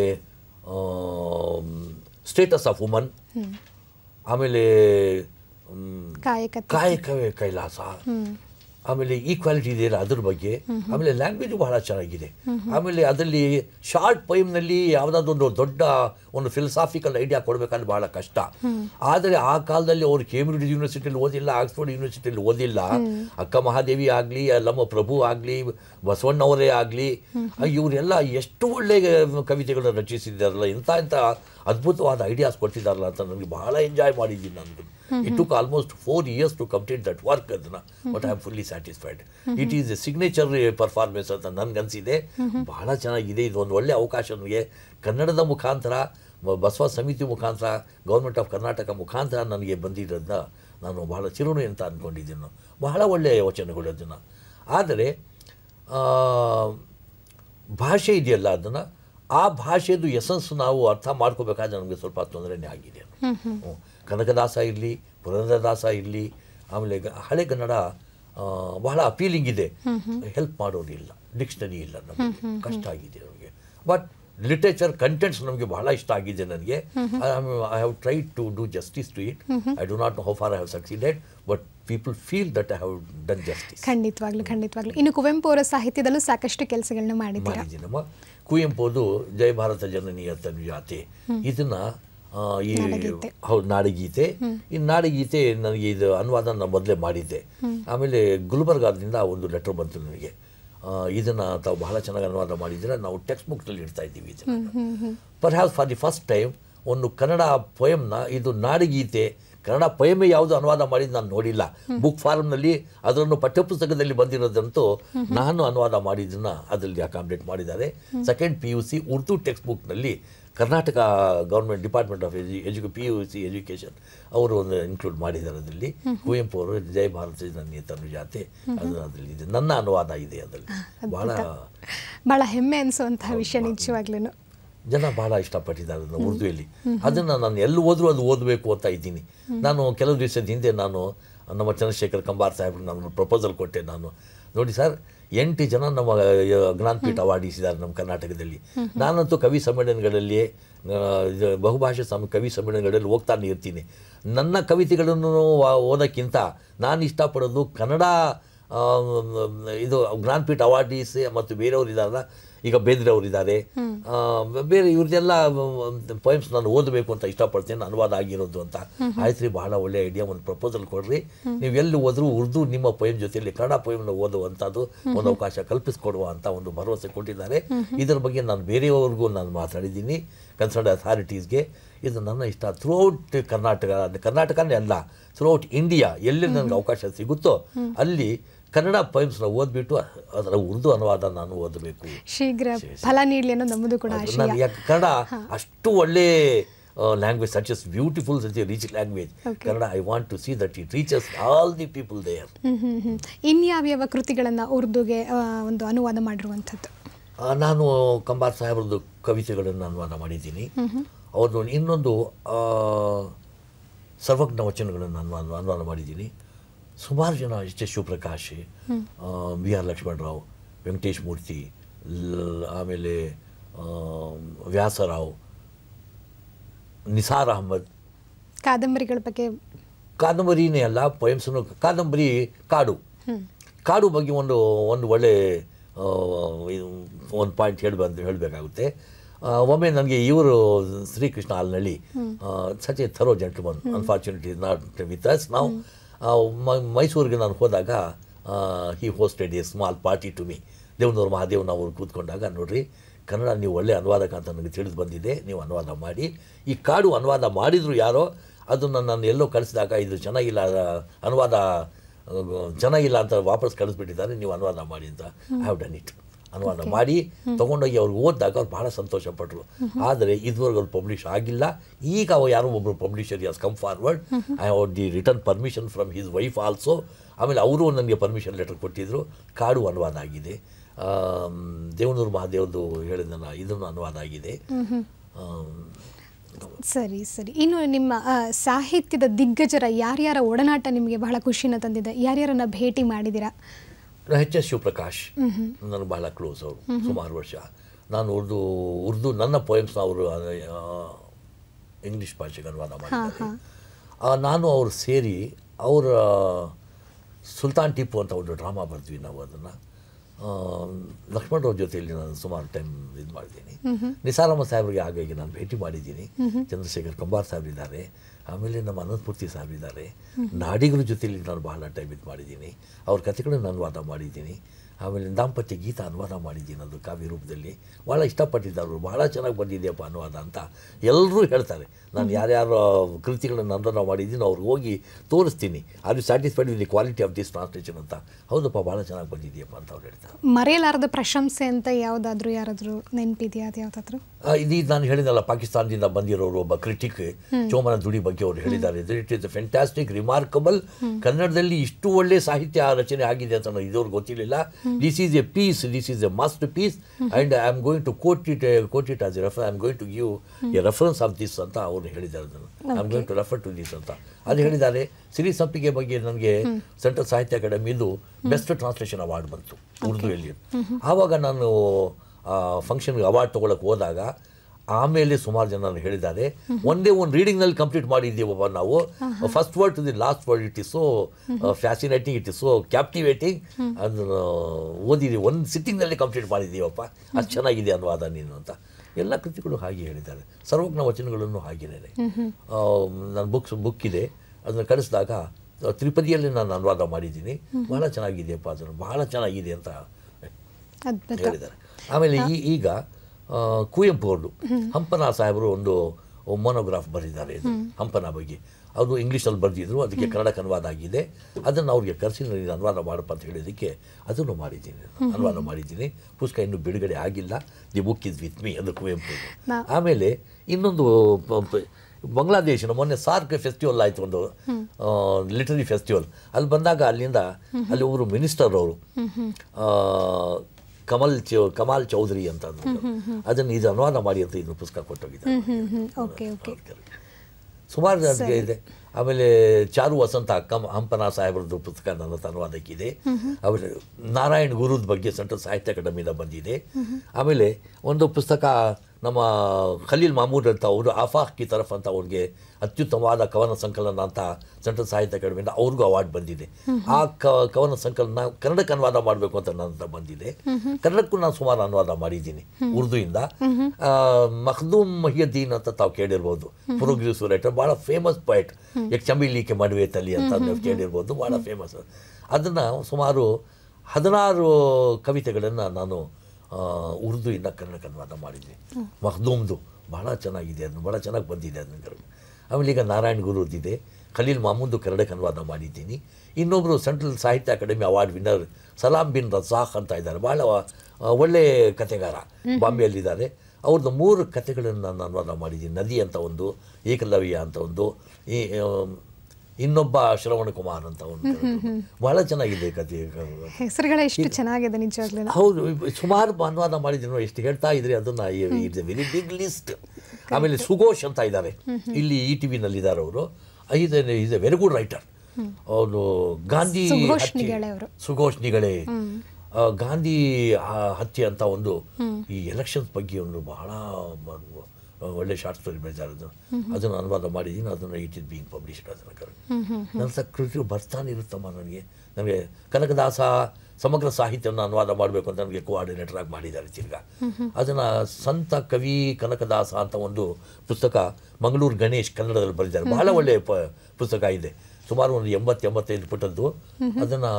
ಸ್ಟೇಟಸ್ ಆಫ್ ವುಮನ್ ಆಮೇಲೆ ಮ್, ಕಾಯಕತೆ ಕಾಯಕವೇ ಕೈಲಾಸ ಆಮೇಲೆ ಈಕ್ವಾಲಿಟಿ ಇದೆಯಲ್ಲ ಅದ್ರ ಬಗ್ಗೆ ಆಮೇಲೆ ಲ್ಯಾಂಗ್ವೇಜು ಬಹಳ ಚೆನ್ನಾಗಿದೆ ಆಮೇಲೆ ಅದರಲ್ಲಿ ಶಾರ್ಟ್ ಪೈಮ್ನಲ್ಲಿ ಯಾವುದಾದೊಂದು ದೊಡ್ಡ ಒಂದು ಫಿಲಸಾಫಿಕಲ್ ಐಡಿಯಾ ಕೊಡಬೇಕಂದ್ರೆ ಬಹಳ ಕಷ್ಟ ಆದರೆ ಆ ಕಾಲದಲ್ಲಿ ಅವರು ಕೇಂಬ್ರಿಡ್ಜ್ ಯೂನಿವರ್ಸಿಟಿಯಲ್ಲಿ ಓದಿಲ್ಲ ಆಕ್ಸ್ಫೋರ್ಡ್ ಯೂನಿವರ್ಸಿಟಿಯಲ್ಲಿ ಓದಿಲ್ಲ ಅಕ್ಕ ಮಹಾದೇವಿ ಆಗಲಿ ನಮ್ಮ ಪ್ರಭು ಆಗಲಿ ಬಸವಣ್ಣವರೇ ಆಗಲಿ ಇವರೆಲ್ಲ ಎಷ್ಟು ಒಳ್ಳೆಯ ಕವಿತೆಗಳನ್ನು ರಚಿಸಿದ್ದಾರಲ್ಲ ಇಂಥ ಇಂಥ ಅದ್ಭುತವಾದ ಐಡಿಯಾಸ್ ಕೊಟ್ಟಿದ್ದಾರಲ್ಲ ಅಂತ ನನಗೆ ಬಹಳ ಎಂಜಾಯ್ ಮಾಡಿದ್ದೀನಿ ನಾನು it took almost four years to complete that work ಅದನ್ನ but I am fully satisfied it is a signature performance ಅಂತ ನನಗನ್ಸಿದೆ ಬಹಳ ಚೆನ್ನಾಗಿದೆ ಇದು ಒಂದು ಒಳ್ಳೆಯ ಅವಕಾಶ ನನಗೆ ಕನ್ನಡದ ಮುಖಾಂತರ ಮ- ಬಸವ ಸಮಿತಿ ಮುಖಾಂತರ ಗೌರ್ಮೆಂಟ್ ಆಫ್ ಕರ್ನಾಟಕ ಮುಖಾಂತರ ನನಗೆ ಬಂದಿರೋದನ್ನ ನಾನು ಬಹಳ ಚಿರುಣಿ ಅಂತ ಅಂದ್ಕೊಂಡಿದ್ದೀನಿ ಬಹಳ ಒಳ್ಳೆಯ ಯೋಚನೆಗಳು ಅದನ್ನು ಆದರೆ ಆ, ಭಾಷೆ ಇದೆಯಲ್ಲ ಅದನ್ನು ಆ ಭಾಷೆದು ಎಸೆನ್ಸ್ ನಾವು ಅರ್ಥ ಮಾಡ್ಕೋಬೇಕಾದ್ರೆ ನಮಗೆ ಸ್ವಲ್ಪ ತೊಂದರೆನೇ ಆಗಿದೆ ಹ್ಮ್. ಕನಕದಾಸ ಇರಲಿ ಪುರಂದರದಾಸ ಇರಲಿ ಆಮೇಲೆ ಗ- ಹಳೆಗನ್ನಡ ಆ, ಬಹಳ ಅಪೀಲಿಂಗ್ ಇದೆ ಹೆಲ್ಪ್ ಮಾಡೋರಿಲ್ಲ ಡಿಕ್ಷನರಿ ಇಲ್ಲ ನಮಗೆ ಕಷ್ಟ ಆಗಿದೆ ನಮಗೆ ಬಟ್ ಲಿಟ್ರೇಚರ್ ಕಂಟೆಂಟ್ಸ್ ನಮಗೆ ಬಹಳ ಇಷ್ಟ ಆಗಿದೆ ನನಗೆ I have try to do justice to it I do not know how far I have succeeded but people feel that I have done justice ಖಂಡಿತವಾಗ್ಲು ಖಂಡಿತವಾಗ್ಲು ಇನ್ನು ಕುವೆಂಪು ಅವರ ಸಾಹಿತ್ಯದಲ್ಲೂ ಸಾಕಷ್ಟು ಕೆಲಸಗಳನ್ನ ಮಾಡಿದ್ದೀರಾ ಮಾಡಿದ್ದೀನಮ್ಮ ಕುವೆಂಪುದು ಜಯ ಭಾರತ ಜನನಿಯ ತನುಜಾತೆ ಇದನ್ನ ಆ, ಈ ನಾಡಗೀತೆ. ಹೌದು ನಾಡಗೀತೆ ಈ ನಾಡಗೀತೆ ನನಗೆ ಇದು ಅನುವಾದ ನಾನು ಮೊದಲೇ ಮಾಡಿದ್ದೆ ಆಮೇಲೆ ಗುಲ್ಬರ್ಗಾದಿಂದ ಒಂದು ಲೆಟರ್ ಬಂತು ನನಗೆ ಆ, ಇದನ್ನ ತಾವು ಬಹಳ ಚೆನ್ನಾಗಿ ಅನುವಾದ ಮಾಡಿದ್ರೆ ನಾವು ಟೆಕ್ಸ್ಟ್ ಬುಕ್ನಲ್ಲಿ ಇಡ್ತಾ ಇದ್ದೀವಿ ಇದನ್ನು perhaps for the first time ಒಂದು ಕನ್ನಡ ಪೊಯಮ್ನ ಇದು ನಾಡಗೀತೆ ಕನ್ನಡ ಪೊಯಮೇ ಯಾವುದು ಅನುವಾದ ಮಾಡಿದ್ದು ನಾನು ನೋಡಿಲ್ಲ ಬುಕ್ ಫಾರ್ಮ್ನಲ್ಲಿ ಅದನ್ನು ಪಠ್ಯಪುಸ್ತಕದಲ್ಲಿ ಬಂದಿರೋದಂತೂ ನಾನು ಅನುವಾದ ಮಾಡಿದ್ದನ್ನ ಅದರಲ್ಲಿ ಅಕಾಮಿಡೇಟ್ ಮಾಡಿದ್ದಾರೆ second P U C Urdu text ಬುಕ್ನಲ್ಲಿ ಕರ್ನಾಟಕ ಗೌರ್ಮೆಂಟ್ ಡಿಪಾರ್ಟ್ಮೆಂಟ್ ಆಫ್ ಎಜು ಎಜುಕೆ ಪಿ ಯು ಸಿ ಎಜುಕೇಷನ್ ಅವರು ಒಂದು ಇನ್ಕ್ಲೂಡ್ ಮಾಡಿದ್ದಾರೆ ಅದರಲ್ಲಿ ಕುವೆಂಪು ಅವರು ಜಯ ಭಾರತ ನನ್ನ ತನುಜಾತೆ ಅದು ಅದರಲ್ಲಿ ಇದೆ ನನ್ನ ಅನುವಾದ ಇದೆ ಅದರಲ್ಲಿ ಬಹಳ ಬಹಳ ಹೆಮ್ಮೆ ಅನಿಸುವಂತಹ ವಿಷಯ ನಿಜವಾಗ್ಲೂ ಜನ ಬಹಳ ಇಷ್ಟಪಟ್ಟಿದ್ದಾರೆ ಅದನ್ನು ಉರ್ದುವಲ್ಲಿ ಅದನ್ನು ನಾನು ಎಲ್ಲಿ ಹೋದ್ರೂ ಅದು ಓದಬೇಕು ಅಂತ ಇದ್ದೀನಿ ನಾನು ಕೆಲವು ದಿವಸದ ಹಿಂದೆ ನಾನು ನಮ್ಮ ಚಂದ್ರಶೇಖರ್ ಕಂಬಾರ್ ಸಾಹೇಬ್ರಿಗೆ ನಾನು ಪ್ರಪೋಸಲ್ ಕೊಟ್ಟೆ ನಾನು ನೋಡಿ ಸರ್ ಎಂಟು ಜನ ನಮ್ಮ ಆ, ಜ್ಞಾನಪೀಠ ಅವಾರ್ಡಿಸಿದ್ದಾರೆ ನಮ್ಮ ಕರ್ನಾಟಕದಲ್ಲಿ ನಾನಂತೂ ಕವಿ ಸಮ್ಮೇಳನಗಳಲ್ಲಿ ಆ, ಇದು ಬಹುಭಾಷಾ ಸಮ್ ಕವಿ ಸಮ್ಮೇಳನಗಳಲ್ಲಿ ಹೋಗ್ತಾನೆ ಇರ್ತೀನಿ ನನ್ನ ಕವಿತೆಗಳನ್ನು ವಾ- ಓದೋಕ್ಕಿಂತ ನಾನು ಇಷ್ಟಪಡೋದು ಕನ್ನಡ ಆ, ಇದು ಜ್ಞಾನಪೀಠ ಅವಾರ್ಡೀಸ್ ಮತ್ತು ಬೇರೆಯವರು ಇದ್ದಾರಲ್ಲ ಈಗ ಬೇಂದ್ರೆ ಅವರು ಇದ್ದಾರೆ ಆ, ಬೇರೆ ಇವ್ರದ್ದೆಲ್ಲ ಪೊಯಮ್ಸ್ ನಾನು ಓದಬೇಕು ಅಂತ ಇಷ್ಟಪಡ್ತೇನೆ ಅನುವಾದ ಆಗಿರೋದು ಅಂತ ಆಯ್ತು ರೀ ಬಹಳ ಒಳ್ಳೆ ಐಡಿಯಾ ಒಂದು ಪ್ರಪೋಸಲ್ ಕೊಡ್ರಿ ನೀವು ಎಲ್ಲಿ ಹೋದ್ರೂ ಉರ್ದು ನಿಮ್ಮ ಪೊಯಮ್ ಜೊತೆಯಲ್ಲಿ ಕನ್ನಡ ಪೊಯಮ್ನ ಓದುವಂಥದ್ದು ಒಂದು ಅವಕಾಶ ಕಲ್ಪಿಸ್ಕೊಡುವ ಅಂತ ಒಂದು ಭರವಸೆ ಕೊಟ್ಟಿದ್ದಾರೆ ಇದರ ಬಗ್ಗೆ ನಾನು ಬೇರೆಯವ್ರಿಗೂ ನಾನು ಮಾತಾಡಿದ್ದೀನಿ ಕನ್ಸರ್ನ್ ಅಥಾರಿಟೀಸ್ಗೆ ಇದು ನನ್ನ ಇಷ್ಟ ಥ್ರೂಔಟ್ ಕರ್ನಾಟಕ ಕರ್ನಾಟಕನೇ ಅಲ್ಲ ಥ್ರೂಔಟ್ ಇಂಡಿಯಾ ಎಲ್ಲಿ ನನಗೆ ಅವಕಾಶ ಸಿಗುತ್ತೋ ಅಲ್ಲಿ ಕನ್ನಡ ಪೊಯಮ್ಸ್ನ ಓದ್ಬಿಟ್ಟು ಅದರ ಉರ್ದು ಅನುವಾದ ನಾನು ಓದಬೇಕು ಶೀಘ್ರ ಫಲ ನೀಡಲಿ ಅನ್ನೋ ನಮ್ಮದು ಕೂಡ ಅದು ಆಶಯ ನಾನು ಯಾಕೆ ಕನ್ನಡ ಅಷ್ಟು ಒಳ್ಳೆ language such as beautiful such a rich language Kannada I want to see that it reaches all the people there hmm hmm hmm ಇನ್ಯಾವ್ಯಾವ ಕೃತಿಗಳನ್ನ ಉರ್ದುಗೆ ಆ, ಒಂದು ಅನುವಾದ ಮಾಡಿರುವಂಥದ್ದು ನಾನು ಕಂಬಾರ್ ಸಾಹೇಬ್ರದ್ದು ಕವಿತೆಗಳನ್ನು ಅನುವಾದ ಮಾಡಿದ್ದೀನಿ ಅವ್ರದ್ದು ಇನ್ನೊಂದು ಆ, ಸರ್ವಜ್ಞ ವಚನಗಳನ್ನು ಅನುವಾದ ಅನುವಾದ ಮಾಡಿದ್ದೀನಿ ಸುಮಾರು ಜನ H S Shivaprakash B R Lakshmanarao Venkatesh Murthy ಲ್- ಆಮೇಲೆ ಆ, ವ್ಯಾಸರಾವ್ ನಿಸಾರ್ ಅಹಮದ್ ಕಾದಂಬರಿಗಳ ಬಗ್ಗೆ ಕಾದಂಬರಿನೇ ಅಲ್ಲ ಪೊಯಮ್ಸನ್ನು ಕಾದಂಬರಿ ಕಾಡು ಕಾಡು ಬಗ್ಗೆ ಒಂದು ಒಂದು ಒಳ್ಳೆ ಆ, ಇದು ಒಂದು ಪಾಯಿಂಟ್ ಹೇಳಿ ಬಂದು ಹೇಳಬೇಕಾಗುತ್ತೆ ಒಮ್ಮೆ ನನಗೆ ಇವರು Srikrishna Halnalli such a thorough gentleman unfortunately not with us ನಾವು ಮೈಸೂರಿಗೆ ನಾನು ಹೋದಾಗ he hosted a small party to me Devanur Mahadev ನಾವು ಕೂತ್ಕೊಂಡಾಗ ನೋಡ್ರಿ ಕನ್ನಡ ನೀವು ಒಳ್ಳೆ ಅನುವಾದಕ ಅಂತ ನನಗೆ ತಿಳಿದು ಬಂದಿದೆ ನೀವು ಅನುವಾದ ಮಾಡಿ ಈ ಕಾಡು ಅನುವಾದ ಮಾಡಿದ್ರು ಯಾರೋ ಅದನ್ನು ನಾನು ಎಲ್ಲೋ ಕಳಿಸಿದಾಗ ಇದು ಚೆನ್ನಾಗಿಲ್ಲ ಆ, ಅನುವಾದ ಆ, ಚೆನ್ನಾಗಿಲ್ಲ ಅಂತ ವಾಪಸ್ ಕಳಿಸ್ಬಿಟ್ಟಿದ್ದಾರೆ ನೀವು ಅನುವಾದ ಮಾಡಿ ಅಂತ ಐ ಹ್ಯಾವ್ ಡನ್ ಇಟ್ ಅನುವಾದ ಮಾಡಿ ತೊಗೊಂಡೋಗಿ ಅವ್ರಿಗೆ ಓದಿದಾಗ ಅವ್ರು ಬಹಳ ಸಂತೋಷಪಟ್ಟರು ಆದರೆ ಇದುವರೆಗೂ ಅದು ಪಬ್ಲಿಷ್ ಆಗಿಲ್ಲ ಈಗ ಅವ ಯಾರೋ ಒಬ್ಬರು publisher has come forward I have the return permission from his wife also ಆಮೇಲೆ ಅವರು ನನಗೆ ಪರ್ಮಿಷನ್ ಲೆಟರ್ ಕೊಟ್ಟಿದ್ದರು ಕಾಡು ಅನುವಾದ ಆಗಿದೆ ಆಮ್, ದೇವನೂರು ಮಹಾದೇವ್ದು ಹೇಳಿದ ಇದನ್ನು ಅನುವಾದ ಆಗಿದೆ ಆಮ್, ಸರಿ ಸರಿ ಇನ್ನು ನಿಮ್ಮ ಆ, ಸಾಹಿತ್ಯದ ದಿಗ್ಗಜರ ಯಾರ್ಯಾರ ಒಡನಾಟ ನಿಮಗೆ ಬಹಳ ಖುಷಿನ ತಂದಿದೆ ಯಾರ್ಯಾರನ್ನ ಭೇಟಿ ಮಾಡಿದ್ದೀರಾ ಎಚ್ ಎಸ್ ಶಿವಪ್ರಕಾಶ್ ನನಗೆ ಬಹಳ ಕ್ಲೋಸ್ ಅವರು ಸುಮಾರು ವರ್ಷ ನಾನು ಉರ್ದು ಉರ್ದು ನನ್ನ ಪೊಯಮ್ಸ್ನ ಅವರು ಇಂಗ್ಲೀಷ್ ಭಾಷೆಗೆ ಅನುವಾದ ಮಾಡಿದ್ದಾರೆ ಆ, ನಾನು ಅವರು ಸೇರಿ ಅವರ ಸುಲ್ತಾನ್ ಟಿಪ್ಪು ಅಂತ ಒಂದು ಡ್ರಾಮಾ ಬರ್ದ್ವಿ ನಾವು ಅದನ್ನು ಲಕ್ಷ್ಮಣರವ್ರ ಜೊತೆಯಲ್ಲಿ ನಾನು ಸುಮಾರು ಟೈಮ್ ಇದು ಮಾಡಿದ್ದೀನಿ ನಿಸಾರಮ್ಮ ಸಾಹೇಬ್ರಿಗೆ ಹಾಗಾಗಿ ನಾನು ಭೇಟಿ ಮಾಡಿದ್ದೀನಿ ಚಂದ್ರಶೇಖರ್ ಕಂಬಾರ್ ಸಾಹೇಬ್ರಿದ್ದಾರೆ ಆಮೇಲೆ ನಮ್ಮ ಅನಂತಮೂರ್ತಿ ಸಾಹೇಬ್ರಿದ್ದಾರೆ ನಾಡಿಗರ ಜೊತೆಯಲ್ಲಿ ನಾನು ಬಹಳ ಟೈಮ್ ಇದು ಮಾಡಿದ್ದೀನಿ ಅವ್ರ ಕಥೆಗಳನ್ನು ಅನುವಾದ ಮಾಡಿದ್ದೀನಿ ಆಮೇಲೆ ದಾಂಪತ್ಯ ಗೀತ ಅನುವಾದ ಮಾಡಿದ್ದೀನಿ ಅದು ಕಾವ್ಯ ರೂಪದಲ್ಲಿ ಭಾಳ ಇಷ್ಟಪಟ್ಟಿದ್ದಾರೆ ಅವರು ಭಾಳ ಚೆನ್ನಾಗಿ ಬಂದಿದೆಯಪ್ಪ ಅನುವಾದ ಅಂತ ಎಲ್ಲರೂ ಹೇಳ್ತಾರೆ ನಾನು ಯಾರ್ಯಾರ ಕೃತಿಗಳನ್ನು ಅನುವಾದ ಮಾಡಿದ್ದೀನಿ ಅವ್ರಿಗೆ ಹೋಗಿ ತೋರಿಸ್ತೀನಿ are you satisfied with the quality of this translation ಅಂತ ಹೌದಪ್ಪ ಭಾಳ ಚೆನ್ನಾಗಿ ಬಂದಿದೆಯಪ್ಪ ಅಂತ ಅವ್ರು ಹೇಳ್ತಾರೆ ಮರೆಯಲಾರದ ಪ್ರಶಂಸೆ ಅಂತ ಯಾವುದಾದ್ರೂ ಯಾರಾದರೂ ನೆನಪಿದೆಯಾ ಅದು ಯಾವುದಾದ್ರೂ ಆ, ಇದು ನಾನು ಹೇಳಿದಲ್ಲ ಪಾಕಿಸ್ತಾನದಿಂದ ಬಂದಿರೋರು ಒಬ್ಬ ಕ್ರಿಟಿಕ್ ಚೋಮನ ದುಡಿ ಬಗ್ಗೆ ಅವರು ಹೇಳಿದ್ದಾರೆ ಇಟ್ ಇಸ್ ಫ್ಯಾಂಟಾಸ್ಟಿಕ್ ರಿಮಾರ್ಕಬಲ್ ಕನ್ನಡದಲ್ಲಿ ಇಷ್ಟು ಒಳ್ಳೆ ಸಾಹಿತ್ಯ ರಚನೆ ಆಗಿದೆ ಅಂತ ನನಗೆ ಇದುವರೆಗೂ ಗೊತ್ತಿರಲಿಲ್ಲ this is a piece this is a must piece and I am going to quote it quote it as a refer I am going to give a reference of this ಅಂತ ಅವರು ಹೇಳಿದ್ದಾರೆ ಅದನ್ನು I am going to refer to this ಅಂತ ಅದು ಹೇಳಿದ್ದಾರೆ ಸಿರಿ ಸಂಪಿಗೆ ಬಗ್ಗೆ ನನಗೆ ಸೆಂಟ್ರಲ್ ಸಾಹಿತ್ಯ ಅಕಾಡೆಮಿದು ಬೆಸ್ಟ್ ಟ್ರಾನ್ಸ್ಲೇಷನ್ ಅವಾರ್ಡ್ ಬಂತು ಉರ್ದುಯಲ್ಲಿ ಆವಾಗ ನಾನು ಫಂಕ್ಷನ್ಗೆ ಅವಾರ್ಡ್ ತೊಗೊಳಕ್ಕೆ ಹೋದಾಗ ಆಮೇಲೆ ಸುಮಾರು ಜನ ಹೇಳಿದ್ದಾರೆ ಒಂದೇ ಒಂದು ರೀಡಿಂಗ್ನಲ್ಲಿ ಕಂಪ್ಲೀಟ್ ಮಾಡಿದ್ದೀವಪ್ಪ ನಾವು first word to the last word it is so fascinating it is so captivating ಅದನ್ನು ಓದಿದ್ದೀವಿ ಒಂದು ಸಿಟ್ಟಿಂಗ್ನಲ್ಲಿ ಕಂಪ್ಲೀಟ್ ಮಾಡಿದ್ದೀವಪ್ಪ ಅಷ್ಟು ಚೆನ್ನಾಗಿದೆ ಅನುವಾದ ನೀನು ಅಂತ ಎಲ್ಲ ಕೃತಿಗಳು ಹಾಗೆ ಹೇಳಿದ್ದಾರೆ ಸರ್ವಜ್ಞ ವಚನಗಳನ್ನು ಹಾಗೇನೆ ನನ್ನ ಬುಕ್ಸ್ ಬುಕ್ ಇದೆ ಅದನ್ನು ಕಳಿಸಿದಾಗ ತ್ರಿಪದಿಯಲ್ಲಿ ನಾನು ಅನುವಾದ ಮಾಡಿದ್ದೀನಿ ಬಹಳ ಚೆನ್ನಾಗಿದೆಯಪ್ಪ ಅದನ್ನು ಬಹಳ ಚೆನ್ನಾಗಿದೆ ಅಂತ ಅದ್ಭುತ ಹೇಳಿದ್ದಾರೆ ಆಮೇಲೆ ಈ ಈಗ ಆ, ಕುವೆಂಪು ಅವರು ಹಂಪನ ಸಾಹೇಬರು ಒಂದು ಮೊನೋಗ್ರಾಫ್ ಬರೆದಿದ್ದಾರೆ ಇದು ಹಂಪನ ಬಗ್ಗೆ ಅದು ಇಂಗ್ಲೀಷಲ್ಲಿ ಬರೆದಿದ್ರು ಅದಕ್ಕೆ ಕನ್ನಡಕ್ಕೆ ಅನುವಾದ ಆಗಿದೆ ಅದನ್ನು ಅವ್ರಿಗೆ ಕರೆಸಿ ನನಗೆ ಅನುವಾದ ಮಾಡಪ್ಪ ಅಂತ ಹೇಳಿದ್ದಕ್ಕೆ ಅದನ್ನು ಮಾಡಿದ್ದೀನಿ ನಾನು. ಅನುವಾದ ಮಾಡಿದ್ದೀನಿ ಪುಸ್ತಕ ಇನ್ನೂ ಬಿಡುಗಡೆ ಆಗಿಲ್ಲ the book is with me ಅದು ಕುವೆಂಪು ನಾ- ಆಮೇಲೆ ಇನ್ನೊಂದು ಪ- ಪ- ಬಾಂಗ್ಲಾದೇಶನ ಮೊನ್ನೆ ಸಾರ್ಕ್ ಫೆಸ್ಟಿವಲ್ ಆಯಿತು ಒಂದು ಲಿಟರಿ ಫೆಸ್ಟಿವಲ್ ಅಲ್ಲಿ ಬಂದಾಗ ಅಲ್ಲಿಂದ ಅಲ್ಲಿ ಒಬ್ಬರು ಮಿನಿಸ್ಟರ್ ಅವರು ಆ, ಕಮಲ್ ಚೌ ಕಮಾಲ್ ಚೌಧರಿ ಅಂತ ಅಂದ್ರು. ಅದನ್ನು ಇದು ಅನುವಾದ ಮಾಡಿ ಅಂತ ಇದು ಪುಸ್ತಕ ಕೊಟ್ಟೋಗಿದ್ದಾರೆ ಓಕೆ ಓಕೆ ಸುಮಾರು ಅದಕ್ಕೆ ಇದೆ ಆಮೇಲೆ ಚಾರು ವಸಂತ ಕಮ್ ಹಂಪನ ಸಾಹೇಬ್ರದ್ದು ಪುಸ್ತಕ ನನ್ನ ಹತ್ರ ಅನುವಾದಕ್ಕಿದೆ ಆಮೇಲೆ ನಾರಾಯಣ್ ಗುರುದ ಬಗ್ಗೆ ಸೆಂಟ್ರಲ್ ಸಾಹಿತ್ಯ ಅಕಾಡೆಮಿಯಿಂದ ಬಂದಿದೆ ಆಮೇಲೆ ಒಂದು ಪುಸ್ತಕ ನಮ್ಮ ಖಲೀಲ್ ಮಾಮೂದ್ ಅಂತ ಅವರು ಆಫಾಕ್ ಕಿ ತರಫ್ ಅಂತ ಅವ್ರಿಗೆ ಅತ್ಯುತ್ತಮವಾದ ಕವನ ಸಂಕಲನ ಅಂತ ಸೆಂಟ್ರಲ್ ಸಾಹಿತ್ಯ ಅಕಾಡೆಮಿಯಿಂದ ಅವ್ರಿಗೂ ಅವಾರ್ಡ್ ಬಂದಿದೆ ಆ ಕ ಕವನ ಸಂಕಲನ ಕನ್ನಡಕ್ಕೆ ಅನುವಾದ ಮಾಡಬೇಕು ಅಂತ ನನ್ನ ಹತ್ರ ಬಂದಿದೆ ಕನ್ನಡಕ್ಕೂ ನಾನು ಸುಮಾರು ಅನುವಾದ ಮಾಡಿದ್ದೀನಿ ಉರ್ದುಯಿಂದ ಆ, ಮಖ್ದೂಮ್ ಮಹಿಯುದ್ದೀನ್ ಅಂತ ತಾವು ಕೇಳಿರ್ಬೋದು ಪುರುಗ್ರೀಸು ರೈಟರ್ ಭಾಳ ಫೇಮಸ್ ಪೊಯೆಟ್ ಯಾಕೆ ಚಂಬಿಲಿಕೆ ಮಡುವೆ ತಲಿ ಅಂತ ನೀವು ಕೇಳಿರ್ಬೋದು ಭಾಳ ಫೇಮಸ್ ಅದನ್ನು ಸುಮಾರು ಹದಿನಾರು ಕವಿತೆಗಳನ್ನು ನಾನು ಆ, ಉರ್ದುಯಿಂದ ಕನ್ನಡಕ್ಕೆ ಅನುವಾದ ಮಾಡಿದ್ದೆ ಮಖ್ದೂಮ್ದು ಭಾಳ ಚೆನ್ನಾಗಿದೆ ಅದನ್ನು ಭಾಳ ಚೆನ್ನಾಗಿ ಬಂದಿದೆ ಅದನ್ನು ಆಮೇಲೆ ಈಗ ನಾರಾಯಣ್ ಗುರುದಿದೆ ಖಲೀಲ್ ಮಾಮೂದು ಕನ್ನಡಕ್ಕೆ ಅನುವಾದ ಮಾಡಿದ್ದೀನಿ ಇನ್ನೊಬ್ಬರು central Sahitya Akademi award winner Salam bin Razak ಅಂತ ಇದ್ದಾರೆ ಭಾಳ ಆ, ಒಳ್ಳೆ ಕತೆಗಾರ ಬಾಂಬೆಯಲ್ಲಿದ್ದಾರೆ ಅವ್ರದ್ದು ಮೂರು ಕತೆಗಳನ್ನು ನಾನು ಅನುವಾದ ಮಾಡಿದ್ದೀನಿ ನದಿ ಅಂತ ಒಂದು ಏಕಲವ್ಯ ಅಂತ ಒಂದು ಈ ಆ, ಇನ್ನೊಬ್ಬ ಶ್ರವಣ ಕುಮಾರ್ ಅಂತ ಒಂದು ಭಾಳ ಚೆನ್ನಾಗಿದೆ ಕತೆ ಹೆಸರುಗಳೇ ಎಷ್ಟು ಚೆನ್ನಾಗಿದೆ ನಿಜವಾಗ್ಲೂ ಹೌದು ಇವ್- ಸುಮಾರು ಅನುವಾದ ಮಾಡಿದ್ದೀನಿ ಎಷ್ಟು ಹೇಳ್ತಾ ಇದ್ರಿ ಅದನ್ನ it's a very big list ಆಮೇಲೆ ಸುಘೋಷ್ ಅಂತ ಇದ್ದಾರೆ ಇಲ್ಲಿ ಇ ಟಿ ವಿನಲ್ಲಿದ್ದಾರೆ ಅವರು is is a very good writer ಅವನು ಗಾಂಧಿ ಸುಘೋಷ್ ಹತ್ಯೆ- ನಿಗಳೆ ಅವರು. ಸುಘೋಷ್ ನಿಗಳೆ ಆ, ಗಾಂಧಿ ಆ, ಹತ್ಯೆ ಅಂತ ಒಂದು ಈ ಎಲೆಕ್ಷನ್ಸ್ ಬಗ್ಗೆ ಒಂದು ಬಹಳ ಮ- ಒಳ್ಳೆ ಶಾರ್ಟ್ ಸ್ಟೋರಿ ಬೆಳೆದಾರದು ಅದನ್ನು ಅನುವಾದ ಮಾಡಿದ್ದೀನಿ ಅದನ್ನು ಇಟ್ ಇಸ್ ಬೀಂಗ್ ಪಬ್ಲಿಷ್ಡ್ ಅದನ್ನು ಕರೆಕ್ಟ್ ನನ್ನ ಸ ಕೃತಿ ಬರ್ತಾನೆ ಇರುತ್ತಮ್ಮ ನನಗೆ ನನಗೆ ಕನಕದಾಸ ಸಮಗ್ರ ಸಾಹಿತ್ಯವನ್ನು ಅನುವಾದ ಮಾಡಬೇಕು ಅಂತ ನನಗೆ ಕೋಆರ್ಡಿನೇಟರ್ ಆಗಿ ಮಾಡಿದ್ದಾರೆ ತಿರ್ಗಾ ಅದನ್ನು ಸಂತ ಕವಿ ಕನಕದಾಸ ಅಂತ ಒಂದು ಪುಸ್ತಕ ಮಂಗಳೂರು ಗಣೇಶ್ ಕನ್ನಡದಲ್ಲಿ ಬರೆದಿದ್ದಾರೆ ಬಹಳ ಒಳ್ಳೆಯ ಪ ಪುಸ್ತಕ ಇದೆ ಸುಮಾರು ಒಂದು ಎಂಬತ್ತು ಎಂಬತ್ತೈದು ಪುಟದ್ದು ಅದನ್ನು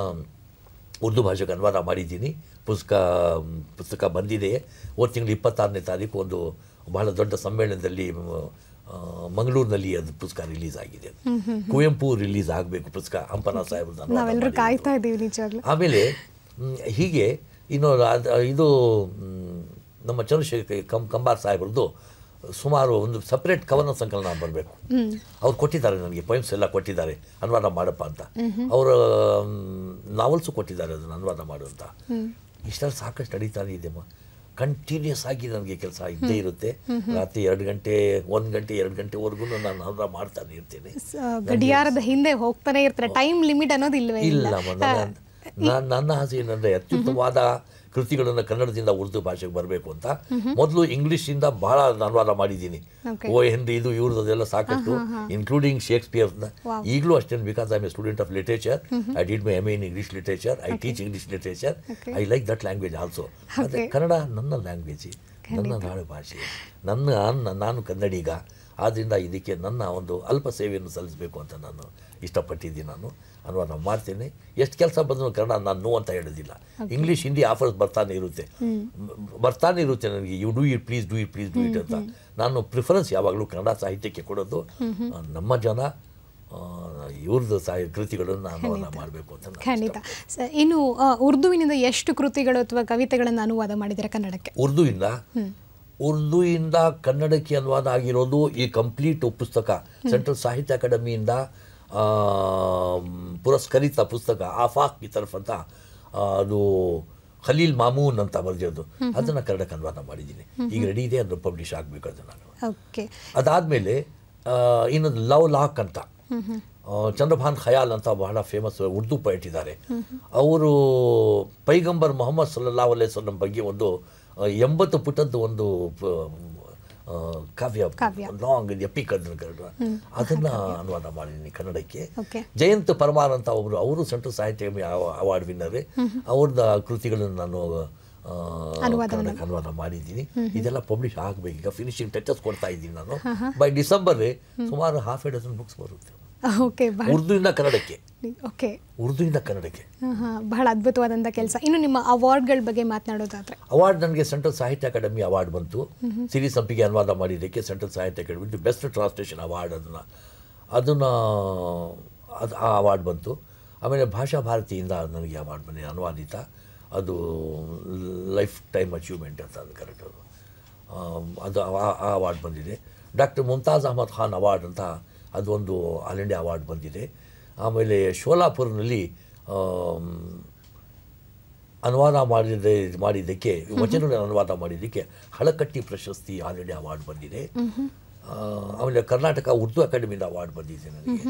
ಉರ್ದು ಭಾಷೆಗೆ ಅನುವಾದ ಮಾಡಿದ್ದೀನಿ ಪುಸ್ತಕ ಪುಸ್ತಕ ಬಂದಿದೆ ಹೋದ ತಿಂಗಳು ಇಪ್ಪತ್ತಾರನೇ ತಾರೀಕು ಒಂದು ಬಹಳ ದೊಡ್ಡ ಸಮ್ಮೇಳನದಲ್ಲಿ ಮ್, ಆ, ಮಂಗಳೂರಿನಲ್ಲಿ ಅದು ಪುಸ್ತಕ ರಿಲೀಸ್ ಆಗಿದೆ ಕುವೆಂಪು ರಿಲೀಸ್ ಆಗಬೇಕು ಪುಸ್ತಕ ಹಂಪನ ಸಾಹೇಬ್ರದ್ದು ಅನುವಾದ ನಾವೆಲ್ಲರೂ ಮಾಡಿದ್ದು. ಕಾಯ್ತಾ ಇದ್ದೀವಿ ನಿಜವಾಗ್ಲೂ ಆಮೇಲೆ ಮ್, ಹೀಗೆ ಇನ್ನು ಅದ್- ಇದು ಮ್, ನಮ್ಮ ಚಂದ್ರಶೇಖರ್ ಕಂ ಕಂಬಾರ್ ಸಾಹೇಬ್ರದ್ದು ಸುಮಾರು ಒಂದು ಸಪ್ರೇಟ್ ಕವನ ಸಂಕಲನ ಬರಬೇಕು ಅವ್ರು ಕೊಟ್ಟಿದ್ದಾರೆ ನನಗೆ ಪೊಯಮ್ಸ್ ಎಲ್ಲ ಕೊಟ್ಟಿದ್ದಾರೆ ಅನುವಾದ ಮಾಡಪ್ಪ ಅಂತ ಅವರ ನಾವಲ್ಸು ಕೊಟ್ಟಿದ್ದಾರೆ ಅದನ್ನು ಅನುವಾದ ಮಾಡು ಅಂತ ಇಷ್ಟೆಲ್ಲ ಸಾಕಷ್ಟು ನಡೀತಾನೆ ಇದೆಮ್ಮ ಕಂಟಿನ್ಯೂಸ್ ಆಗಿ ನನಗೆ ಕೆಲಸ ಇದ್ದೇ ಇರುತ್ತೆ ರಾತ್ರಿ ಎರಡು ಗಂಟೆ ಒಂದು ಗಂಟೆ ಎರಡು ಗಂಟೆವರೆಗೂ ನಾನು ಅನುವಾದ ಮಾಡ್ತಾನೆ ಇರ್ತೇನೆ ಸ- ಗಡಿಯಾರದ ಹಿಂದೆ ಹೋಗ್ತಾನೆ ಇರ್ತಾರೆ ಟೈಮ್ ಲಿಮಿಟ್ ಅನ್ನೋದು ಇಲ್ವೇ ಇಲ್ಲ ಇಲ್ಲ ನನ್ನ ನನ್ನ ಆಸೆ ಏನಂದ್ರೆ ಅತ್ಯುತ್ತಮವಾದ ಕೃತಿಗಳನ್ನು ಕನ್ನಡದಿಂದ ಉರ್ದು ಭಾಷೆಗೆ ಬರಬೇಕು ಅಂತ ಮೊದಲು ಇಂಗ್ಲಿಷಿಂದ ಬಹಳ ಅನುವಾದ ಮಾಡಿದ್ದೀನಿ Okay. ಓ ಹೆನ್ರಿ ಇದು ಇವ್ರದ್ದೆಲ್ಲ ಸಾಕಷ್ಟು ಇನ್ಕ್ಲೂಡಿಂಗ್ ಶೇಕ್ಸ್ಪಿಯರ್ ಈಗಲೂ ಅಷ್ಟೇ because I am student of literature I did my M in English literature I teach English literature Okay. I like that language also ಅದೇ Okay. ಕನ್ನಡ ನನ್ನ ಲ್ಯಾಂಗ್ವೇಜ್ ನನ್ನ ನಾಡು ಭಾಷೆ ನನ್ನ ನನ್ನ- ನಾನು ಕನ್ನಡಿಗ ಆದ್ದರಿಂದ ಇದಕ್ಕೆ ನನ್ನ ಒಂದು ಅಲ್ಪ ಸೇವೆಯನ್ನು ಸಲ್ಲಿಸಬೇಕು ಅಂತ ನಾನು ಇಷ್ಟಪಟ್ಟಿದ್ದೀನಿ ನಾನು ಅನುವಾದ ಮಾಡ್ತೇನೆ ಎಷ್ಟು ಕೆಲಸ ಬಂದರೂ ಕನ್ನಡ ನಾನು ನೋ ಅಂತ ಹೇಳೋದಿಲ್ಲ ಇಂಗ್ಲೀಷ್ ಹಿಂದಿ ಆಫರ್ಸ್ ಬರ್ತಾನೆ ಇರುತ್ತೆ ಮ್- ಬರ್ತಾನೆ ಇರುತ್ತೆ ನನಗೆ you do it please do it please do it ಅಂತ ನಾನು ಪ್ರಿಫರೆನ್ಸ್ ಯಾವಾಗಲೂ ಕನ್ನಡ ಸಾಹಿತ್ಯಕ್ಕೆ ಕೊಡೋದು ಆ, ನಮ್ಮ ಜನ ಆ, ಇವ್ರದ್ದು ಸಾಹಿ ಕೃತಿಗಳನ್ನು ಅನುವಾದ ಮಾಡಬೇಕು ಅಂತ ನಾನು ಖಂಡಿತ ಸ- ಇನ್ನು ಆ, ಉರ್ದುವಿನಿಂದ ಎಷ್ಟು ಕೃತಿಗಳು ಅಥವಾ ಕವಿತೆಗಳನ್ನು ಅನುವಾದ ಮಾಡಿದ್ದೀರಾ ಕನ್ನಡಕ್ಕೆ ಉರ್ದುವಿಂದ ಉರ್ದುವಿಂದ ಕನ್ನಡಕ್ಕೆ ಅನುವಾದ ಆಗಿರೋದು ಈ ಕಂಪ್ಲೀಟ್ ಪುಸ್ತಕ ಸೆಂಟ್ರಲ್ ಸಾಹಿತ್ಯ ಅಕಾಡೆಮಿಯಿಂದ ಆ, ಪುರಸ್ಕರಿತ ಪುಸ್ತಕ ಆಫಾಕ್ ಈ ತರಫ್ ಅಂತ ಆ, ಅದು ಖಲೀಲ್ ಮಾಮೂನ್ ಅಂತ ಬರೆದಿರೋದು ಅದನ್ನು ಕನ್ನಡಕ್ಕೆ ಅನುವಾದ ಮಾಡಿದ್ದೀನಿ ಈಗ ರೆಡಿ ಇದೆ ಅದು ಪಬ್ಲಿಷ್ ಆಗಬೇಕು ಅದನ್ನು ಓಕೆ ಅದಾದಮೇಲೆ ಇನ್ನೊಂದು ಲವ್ ಲಾಕ್ ಅಂತ ಆ, ಚಂದ್ರಭಾನ್ ಖಯಾಲ್ ಅಂತ ಬಹಳ ಫೇಮಸ್ ಉರ್ದು ಪೊಯೆಟ್ ಇದ್ದಾರೆ ಅವರು ಪೈಗಂಬರ್ ಮೊಹಮ್ಮದ್ ಸಲ್ಲಾ ಅಲೈಹಿ ವಸಲ್ಲಂ ಬಗ್ಗೆ ಒಂದು ಆ, ಎಂಬತ್ತು ಪುಟದ್ದು ಒಂದು ಪ- ಆ, ಕಾವ್ಯ ಕಾವ್ಯ. ಲಾಂಗ್ ಎಪಿಕ್ ಅದನ್ನ ಕನ್ನಡ ಅದನ್ನ ಅನುವಾದ ಮಾಡಿದ್ದೀನಿ ಕನ್ನಡಕ್ಕೆ ಓಕೆ ಜಯಂತ್ ಪರಮಾರ್ ಅಂತ ಒಬ್ರು ಅವರು ಸೆಂಟ್ರಲ್ ಸಾಹಿತ್ಯ ಅವಾರ್ಡ್ ವಿನ್ನರ್ ಅವ್ರದ್ದು ಕೃತಿಗಳನ್ನು ನಾನು ಆ, ಕನ್ನಡಕ್ಕೆ ಅನುವಾದ ಮಾಡಿದ್ದೀನಿ ಇದೆಲ್ಲ ಪಬ್ಲಿಷ್ ಆಗಬೇಕು ಈಗ ಫಿನಿಶಿಂಗ್ ಟಚಸ್ ಕೊಡ್ತಾ ಇದ್ದೀನಿ ನಾನು ಬೈ ಡಿಸೆಂಬರ್ ಸುಮಾರು ಹಾಫ್ ಎ ಡಜನ್ ಬುಕ್ಸ್ ಬರುತ್ತೆ ಓಕೆ ಬಹಳ ಉರ್ದುವಿಂದ ಕನ್ನಡಕ್ಕೆ ಓಕೆ ಉರ್ದುವಿಂದ ಕನ್ನಡಕ್ಕೆ ಹಾಂ ಹಾಂ ಬಹಳ ಅದ್ಭುತವಾದಂಥ ಕೆಲಸ ಇನ್ನು ನಿಮ್ಮ ಅವಾರ್ಡ್ಗಳ ಬಗ್ಗೆ ಮಾತನಾಡೋದಾದ್ರೆ ಅವಾರ್ಡ್ ನನಗೆ ಸೆಂಟ್ರಲ್ ಸಾಹಿತ್ಯ ಅಕಾಡೆಮಿ ಅವಾರ್ಡ್ ಬಂತು ಸಿರಿ ಸಂಪಿಗೆ ಅನುವಾದ ಮಾಡಿದ್ದಕ್ಕೆ central Sahitya academy best translation award ಅದನ್ನು ಅದನ್ನು ಅದು ಆ ಅವಾರ್ಡ್ ಬಂತು ಆಮೇಲೆ ಭಾಷಾ ಭಾರತಿಯಿಂದ ನನಗೆ ಅವಾರ್ಡ್ ಬಂದಿದೆ ಅನುವಾದಿತ ಅದು ಲೈಫ್ ಟೈಮ್ ಅಚೀವ್ಮೆಂಟ್ ಅಂತ ಅದು ಕರೆಕ್ಟ್ ಅದು ಆಮ್, ಅದು ಆ- ಆ ಅವಾರ್ಡ್ ಬಂದಿದೆ ಡಾಕ್ಟರ್ ಮುಮ್ತಾಜ್ ಅಹಮದ್ ಖಾನ್ ಅವಾರ್ಡ್ ಅಂತ ಅದೊಂದು ಆಲ್ ಇಂಡಿಯಾ ಅವಾರ್ಡ್ ಬಂದಿದೆ ಆಮೇಲೆ ಶೋಲಾಪುರ್ನಲ್ಲಿ ಆಮ್, ಅನುವಾದ ಮಾಡಿದ ಮಾಡಿದ್ದಕ್ಕೆ ವಚನಗಳ ಅನುವಾದ ಮಾಡಿದ್ದಕ್ಕೆ ಹಳಕಟ್ಟಿ ಪ್ರಶಸ್ತಿ ಆಲ್ ಇಂಡಿಯಾ ಅವಾರ್ಡ್ ಬಂದಿದೆ ಆ, ಆಮೇಲೆ ಕರ್ನಾಟಕ ಉರ್ದು ಅಕಾಡೆಮಿಯಿಂದ ಅವಾರ್ಡ್ ಬಂದಿದೆ ನನಗೆ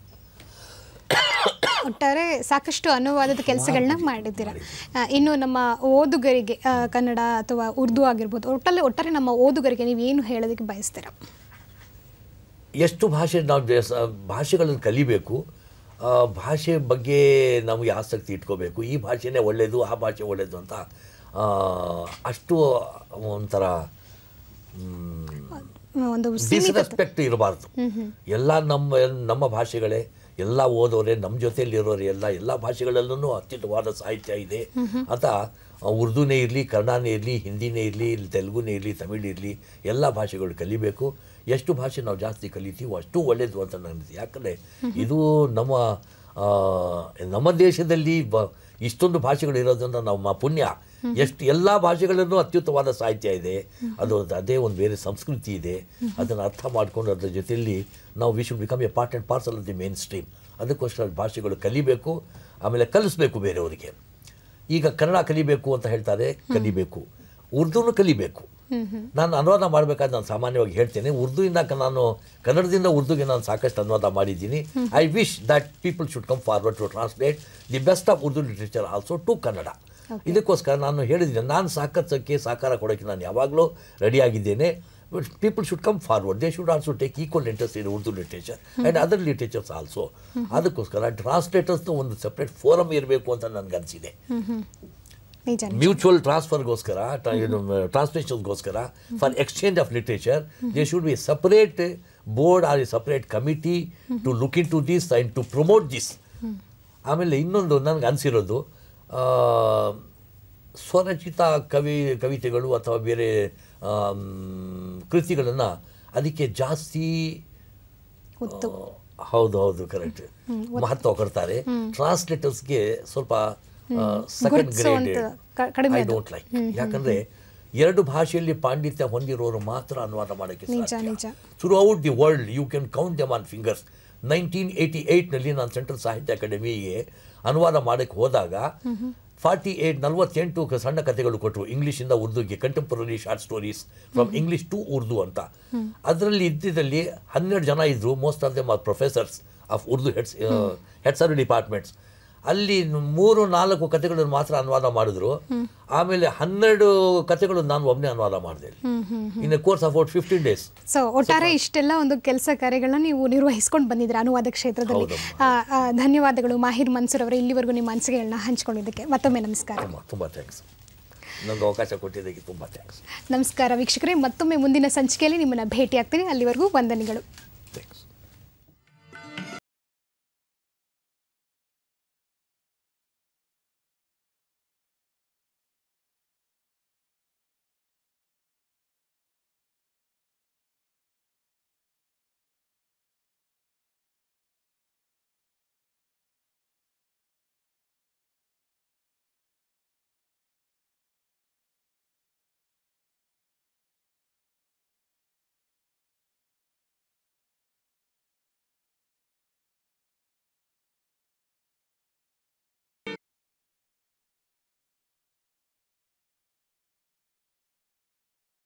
ಒಟ್ಟಾರೆ ಸಾಕಷ್ಟು ಅನುವಾದದ ಕೆಲಸಗಳನ್ನ ಮಾಡಿದ್ದೀರಾ ಆ, ಇನ್ನು ನಮ್ಮ ಓದುಗರಿಗೆ ಆ, ಕನ್ನಡ ಅಥವಾ ಉರ್ದು ಆಗಿರ್ಬೋದು ಒಟ್ಟಲ್ಲಿ ಒಟ್ಟಾರೆ ನಮ್ಮ ಓದುಗರಿಗೆ ನೀವು ಏನು ಹೇಳೋದಕ್ಕೆ ಬಯಸ್ತೀರಾ ಎಷ್ಟು ಭಾಷೆ ನಾವು ದೇಶ- ಭಾಷೆಗಳನ್ನು ಕಲಿಬೇಕು ಆ, ಭಾಷೆ ಬಗ್ಗೆ ನಮಗೆ ಆಸಕ್ತಿ ಇಟ್ಕೋಬೇಕು ಈ ಭಾಷೆನೇ ಒಳ್ಳೆಯದು ಆ ಭಾಷೆ ಒಳ್ಳೆಯದು ಅಂತ ಆ, ಅಷ್ಟು ಒಂಥರ ಒಂದು ಸೀಮಿತ ಡಿಸ್ರೆಸ್ಪೆಕ್ಟ್ ಇರಬಾರ್ದು ಎಲ್ಲ ನಮ್ಮ ನಮ್ಮ ಭಾಷೆಗಳೇ ಎಲ್ಲ ಓದೋರೆ ನಮ್ಮ ಜೊತೆಯಲ್ಲಿ ಇರೋರೆ ಎಲ್ಲ ಎಲ್ಲ ಭಾಷೆಗಳಲ್ಲೂ ಅತ್ಯುತ್ತಮವಾದ ಸಾಹಿತ್ಯ ಇದೆ ಅಂತ ಆ, ಉರ್ದುನೇ ಇರಲಿ ಕನ್ನಡನೇ ಇರಲಿ ಹಿಂದಿನೇ ಇರಲಿ ತೆಲುಗುನೇ ಇರಲಿ ತಮಿಳ್ ಇರಲಿ ಎಲ್ಲ ಭಾಷೆಗಳು ಕಲಿಬೇಕು ಎಷ್ಟು ಭಾಷೆ ನಾವು ಜಾಸ್ತಿ ಕಲಿತೀವೋ ಅಷ್ಟು ಒಳ್ಳೆಯದು ಅಂತ ನನಗೆ ಯಾಕಂದರೆ ಇದು ನಮ್ಮ ಆ, ನಮ್ಮ ದೇಶದಲ್ಲಿ ಬ ಇಷ್ಟೊಂದು ಭಾಷೆಗಳು ಇರೋದ್ರಿಂದ ನಮ್ಮ ಪುಣ್ಯ ಎಷ್ಟು ಎಲ್ಲ ಭಾಷೆಗಳಲ್ಲೂ ಅತ್ಯುತ್ತಮವಾದ ಸಾಹಿತ್ಯ ಇದೆ ಅದು ಅದೇ ಒಂದು ಬೇರೆ ಸಂಸ್ಕೃತಿ ಇದೆ ಅದನ್ನು ಅರ್ಥ ಮಾಡ್ಕೊಂಡು ಅದ್ರ ಜೊತೆಯಲ್ಲಿ ನಾವು we should become a part and parcel of the mainstream ಅದಕ್ಕೋಸ್ಕರ ಭಾಷೆಗಳು ಕಲಿಬೇಕು ಆಮೇಲೆ ಕಲಿಸ್ಬೇಕು ಬೇರೆಯವರಿಗೆ ಈಗ ಕನ್ನಡ ಕಲಿಬೇಕು ಅಂತ ಹೇಳ್ತಾರೆ ಕಲಿಬೇಕು ಉರ್ದುನು ಕಲಿಬೇಕು ನಾನು ಅನುವಾದ ಮಾಡಬೇಕಾದ್ರೆ ನಾನು ಸಾಮಾನ್ಯವಾಗಿ ಹೇಳ್ತೇನೆ ಉರ್ದುವಿಂದ ಕ- ನಾನು ಕನ್ನಡದಿಂದ ಉರ್ದುಗೆ ನಾನು ಸಾಕಷ್ಟು ಅನುವಾದ ಮಾಡಿದ್ದೀನಿ I wish that people should come forward to translate the best of Urdu literature also to Kannada ಇದಕ್ಕೋಸ್ಕರ ನಾನು ಹೇಳಿದ್ದೀನಿ ನಾನು ಸಾಕಕ್ಕೆ ಸಾಕಾರ ಕೊಡೋಕ್ಕೆ ನಾನು ಯಾವಾಗಲೂ ರೆಡಿಯಾಗಿದ್ದೇನೆ people should come forward they should also take equal interest in Urdu literature and other literatures also ಅದಕ್ಕೋಸ್ಕರ ಟ್ರಾನ್ಸ್ಲೇಟರ್ಸ್ನ ಒಂದು ಸಪ್ರೇಟ್ ಫೋರಮ್ ಇರಬೇಕು ಅಂತ ನನಗೆ ಅನಿಸಿದೆ ನಿಜ ಮ್ಯೂಚುವಲ್ ಟ್ರಾನ್ಸ್ಫರ್ಗೋಸ್ಕರ ಟ್ರಾನ್ಸ್ಲೇಷನ್ಗೋಸ್ಕರ for exchange of literature they should be separate board or a separate committee to look into this and to promote this ಆಮೇಲೆ ಇನ್ನೊಂದು ನನಗೆ ಅನಿಸಿರೋದು ಸ್ವರಚಿತ ಕವಿ ಕವಿತೆಗಳು ಅಥವಾ ಬೇರೆ ಕೃತಿಗಳನ್ನು ಅದಕ್ಕೆ ಜಾಸ್ತಿ ಒತ್ತು ಆ, ಹೌದು ಹೌದು ಕರೆಕ್ಟ್ ಮಹತ್ವ ಕೊಡ್ತಾರೆ ಟ್ರಾನ್ಸ್ಲೇಟರ್ಸ್ಗೆ ಸ್ವಲ್ಪ ಸೆಕೆಂಡ್ ಗುರುತಿಸುವಂತ ಗ್ರೇಡ್ ಕ- ಕಡಿಮೆ ಐ ಅದು. ಡೋಂಟ್ ಲೈಕ್ ಯಾಕಂದ್ರೆ ಎರಡು ಭಾಷೆಯಲ್ಲಿ ಪಾಂಡಿತ್ಯ ಹೊಂದಿರೋರು ಮಾತ್ರ ಅನುವಾದ ಮಾಡೋಕ್ಕೆ ನಿಜ, ಸಾಧ್ಯ ನಿಜ. Throughout the world you can count them on fingers nineteen eighty ಏಯ್ಟ್ನಲ್ಲಿ ನಾನು ಸೆಂಟ್ರಲ್ ಸಾಹಿತ್ಯ ಅಕಾಡೆಮಿಗೆ ಅನುವಾದ ಮಾಡೋಕ್ಕೆ ಹೋದಾಗ ಫಾರ್ಟಿ ಏಯ್ಟ್ ನಲ್ವತ್ತೆಂಟು ಕ- ಸಣ್ಣ ಕಥೆಗಳು ಕೊಟ್ಟರು ಇಂಗ್ಲೀಷಿಂದ ಉರ್ದುಗೆ contemporary short stories from English to Urdu ಅಂತ ಅದರಲ್ಲಿ ಇದ್ದಿದ್ದಲ್ಲಿ ಹನ್ನೆರಡು ಜನ ಇದ್ದರು most of them are professors of Urdu heads heads or departments ಅಲ್ಲಿ ಮೂರು ನಾಲ್ಕು ಕಥೆಗಳನ್ನು ಮಾತ್ರ ಅನುವಾದ ಮಾಡಿದ್ರು ಆಮೇಲೆ ಹನ್ನೆರಡು ಕಥೆಗಳು ನಾನು ಒಬ್ಬನೇ ಅನುವಾದ ಮಾಡಿದೆ in course of out fifteen days so ಒಟ್ಟಾರೆ ಇಷ್ಟೆಲ್ಲ ಒಂದು ಕೆಲಸ ಕಾರ್ಯಗಳನ್ನ ನೀವು ನಿರ್ವಹಿಸ್ಕೊಂಡು ಬಂದಿದ್ದೀರಾ ಅನುವಾದ ಕ್ಷೇತ್ರದಲ್ಲಿ ಹೌದಮ್ಮ. ಆ, ಆ, ಧನ್ಯವಾದಗಳು ಮಾಹಿರ್ ಮನ್ಸೂರ್ ಅವರೇ ಇಲ್ಲಿವರೆಗೂ ನಿಮ್ಮ ಅನಿಸಿಕೆಗಳನ್ನ ಹಂಚಿಕೊಂಡಿದ್ದಕ್ಕೆ ಮತ್ತೊಮ್ಮೆ ನಮಸ್ಕಾರ ತುಂಬ ತುಂಬ ಥ್ಯಾಂಕ್ಸ್ ನನಗೆ ಅವಕಾಶ ಕೊಟ್ಟಿದ್ದಕ್ಕೆ ತುಂಬ ಥ್ಯಾಂಕ್ಸ್ ನಮಸ್ಕಾರ ವೀಕ್ಷಕರೇ ಮತ್ತೊಮ್ಮೆ ಮುಂದಿನ ಸಂಚಿಕೆಯಲ್ಲಿ ನಿಮ್ಮನ್ನ ಭೇಟಿ ಆಗ್ತೀನಿ ಅಲ್ಲಿವರೆಗೂ ವಂದನೆಗಳು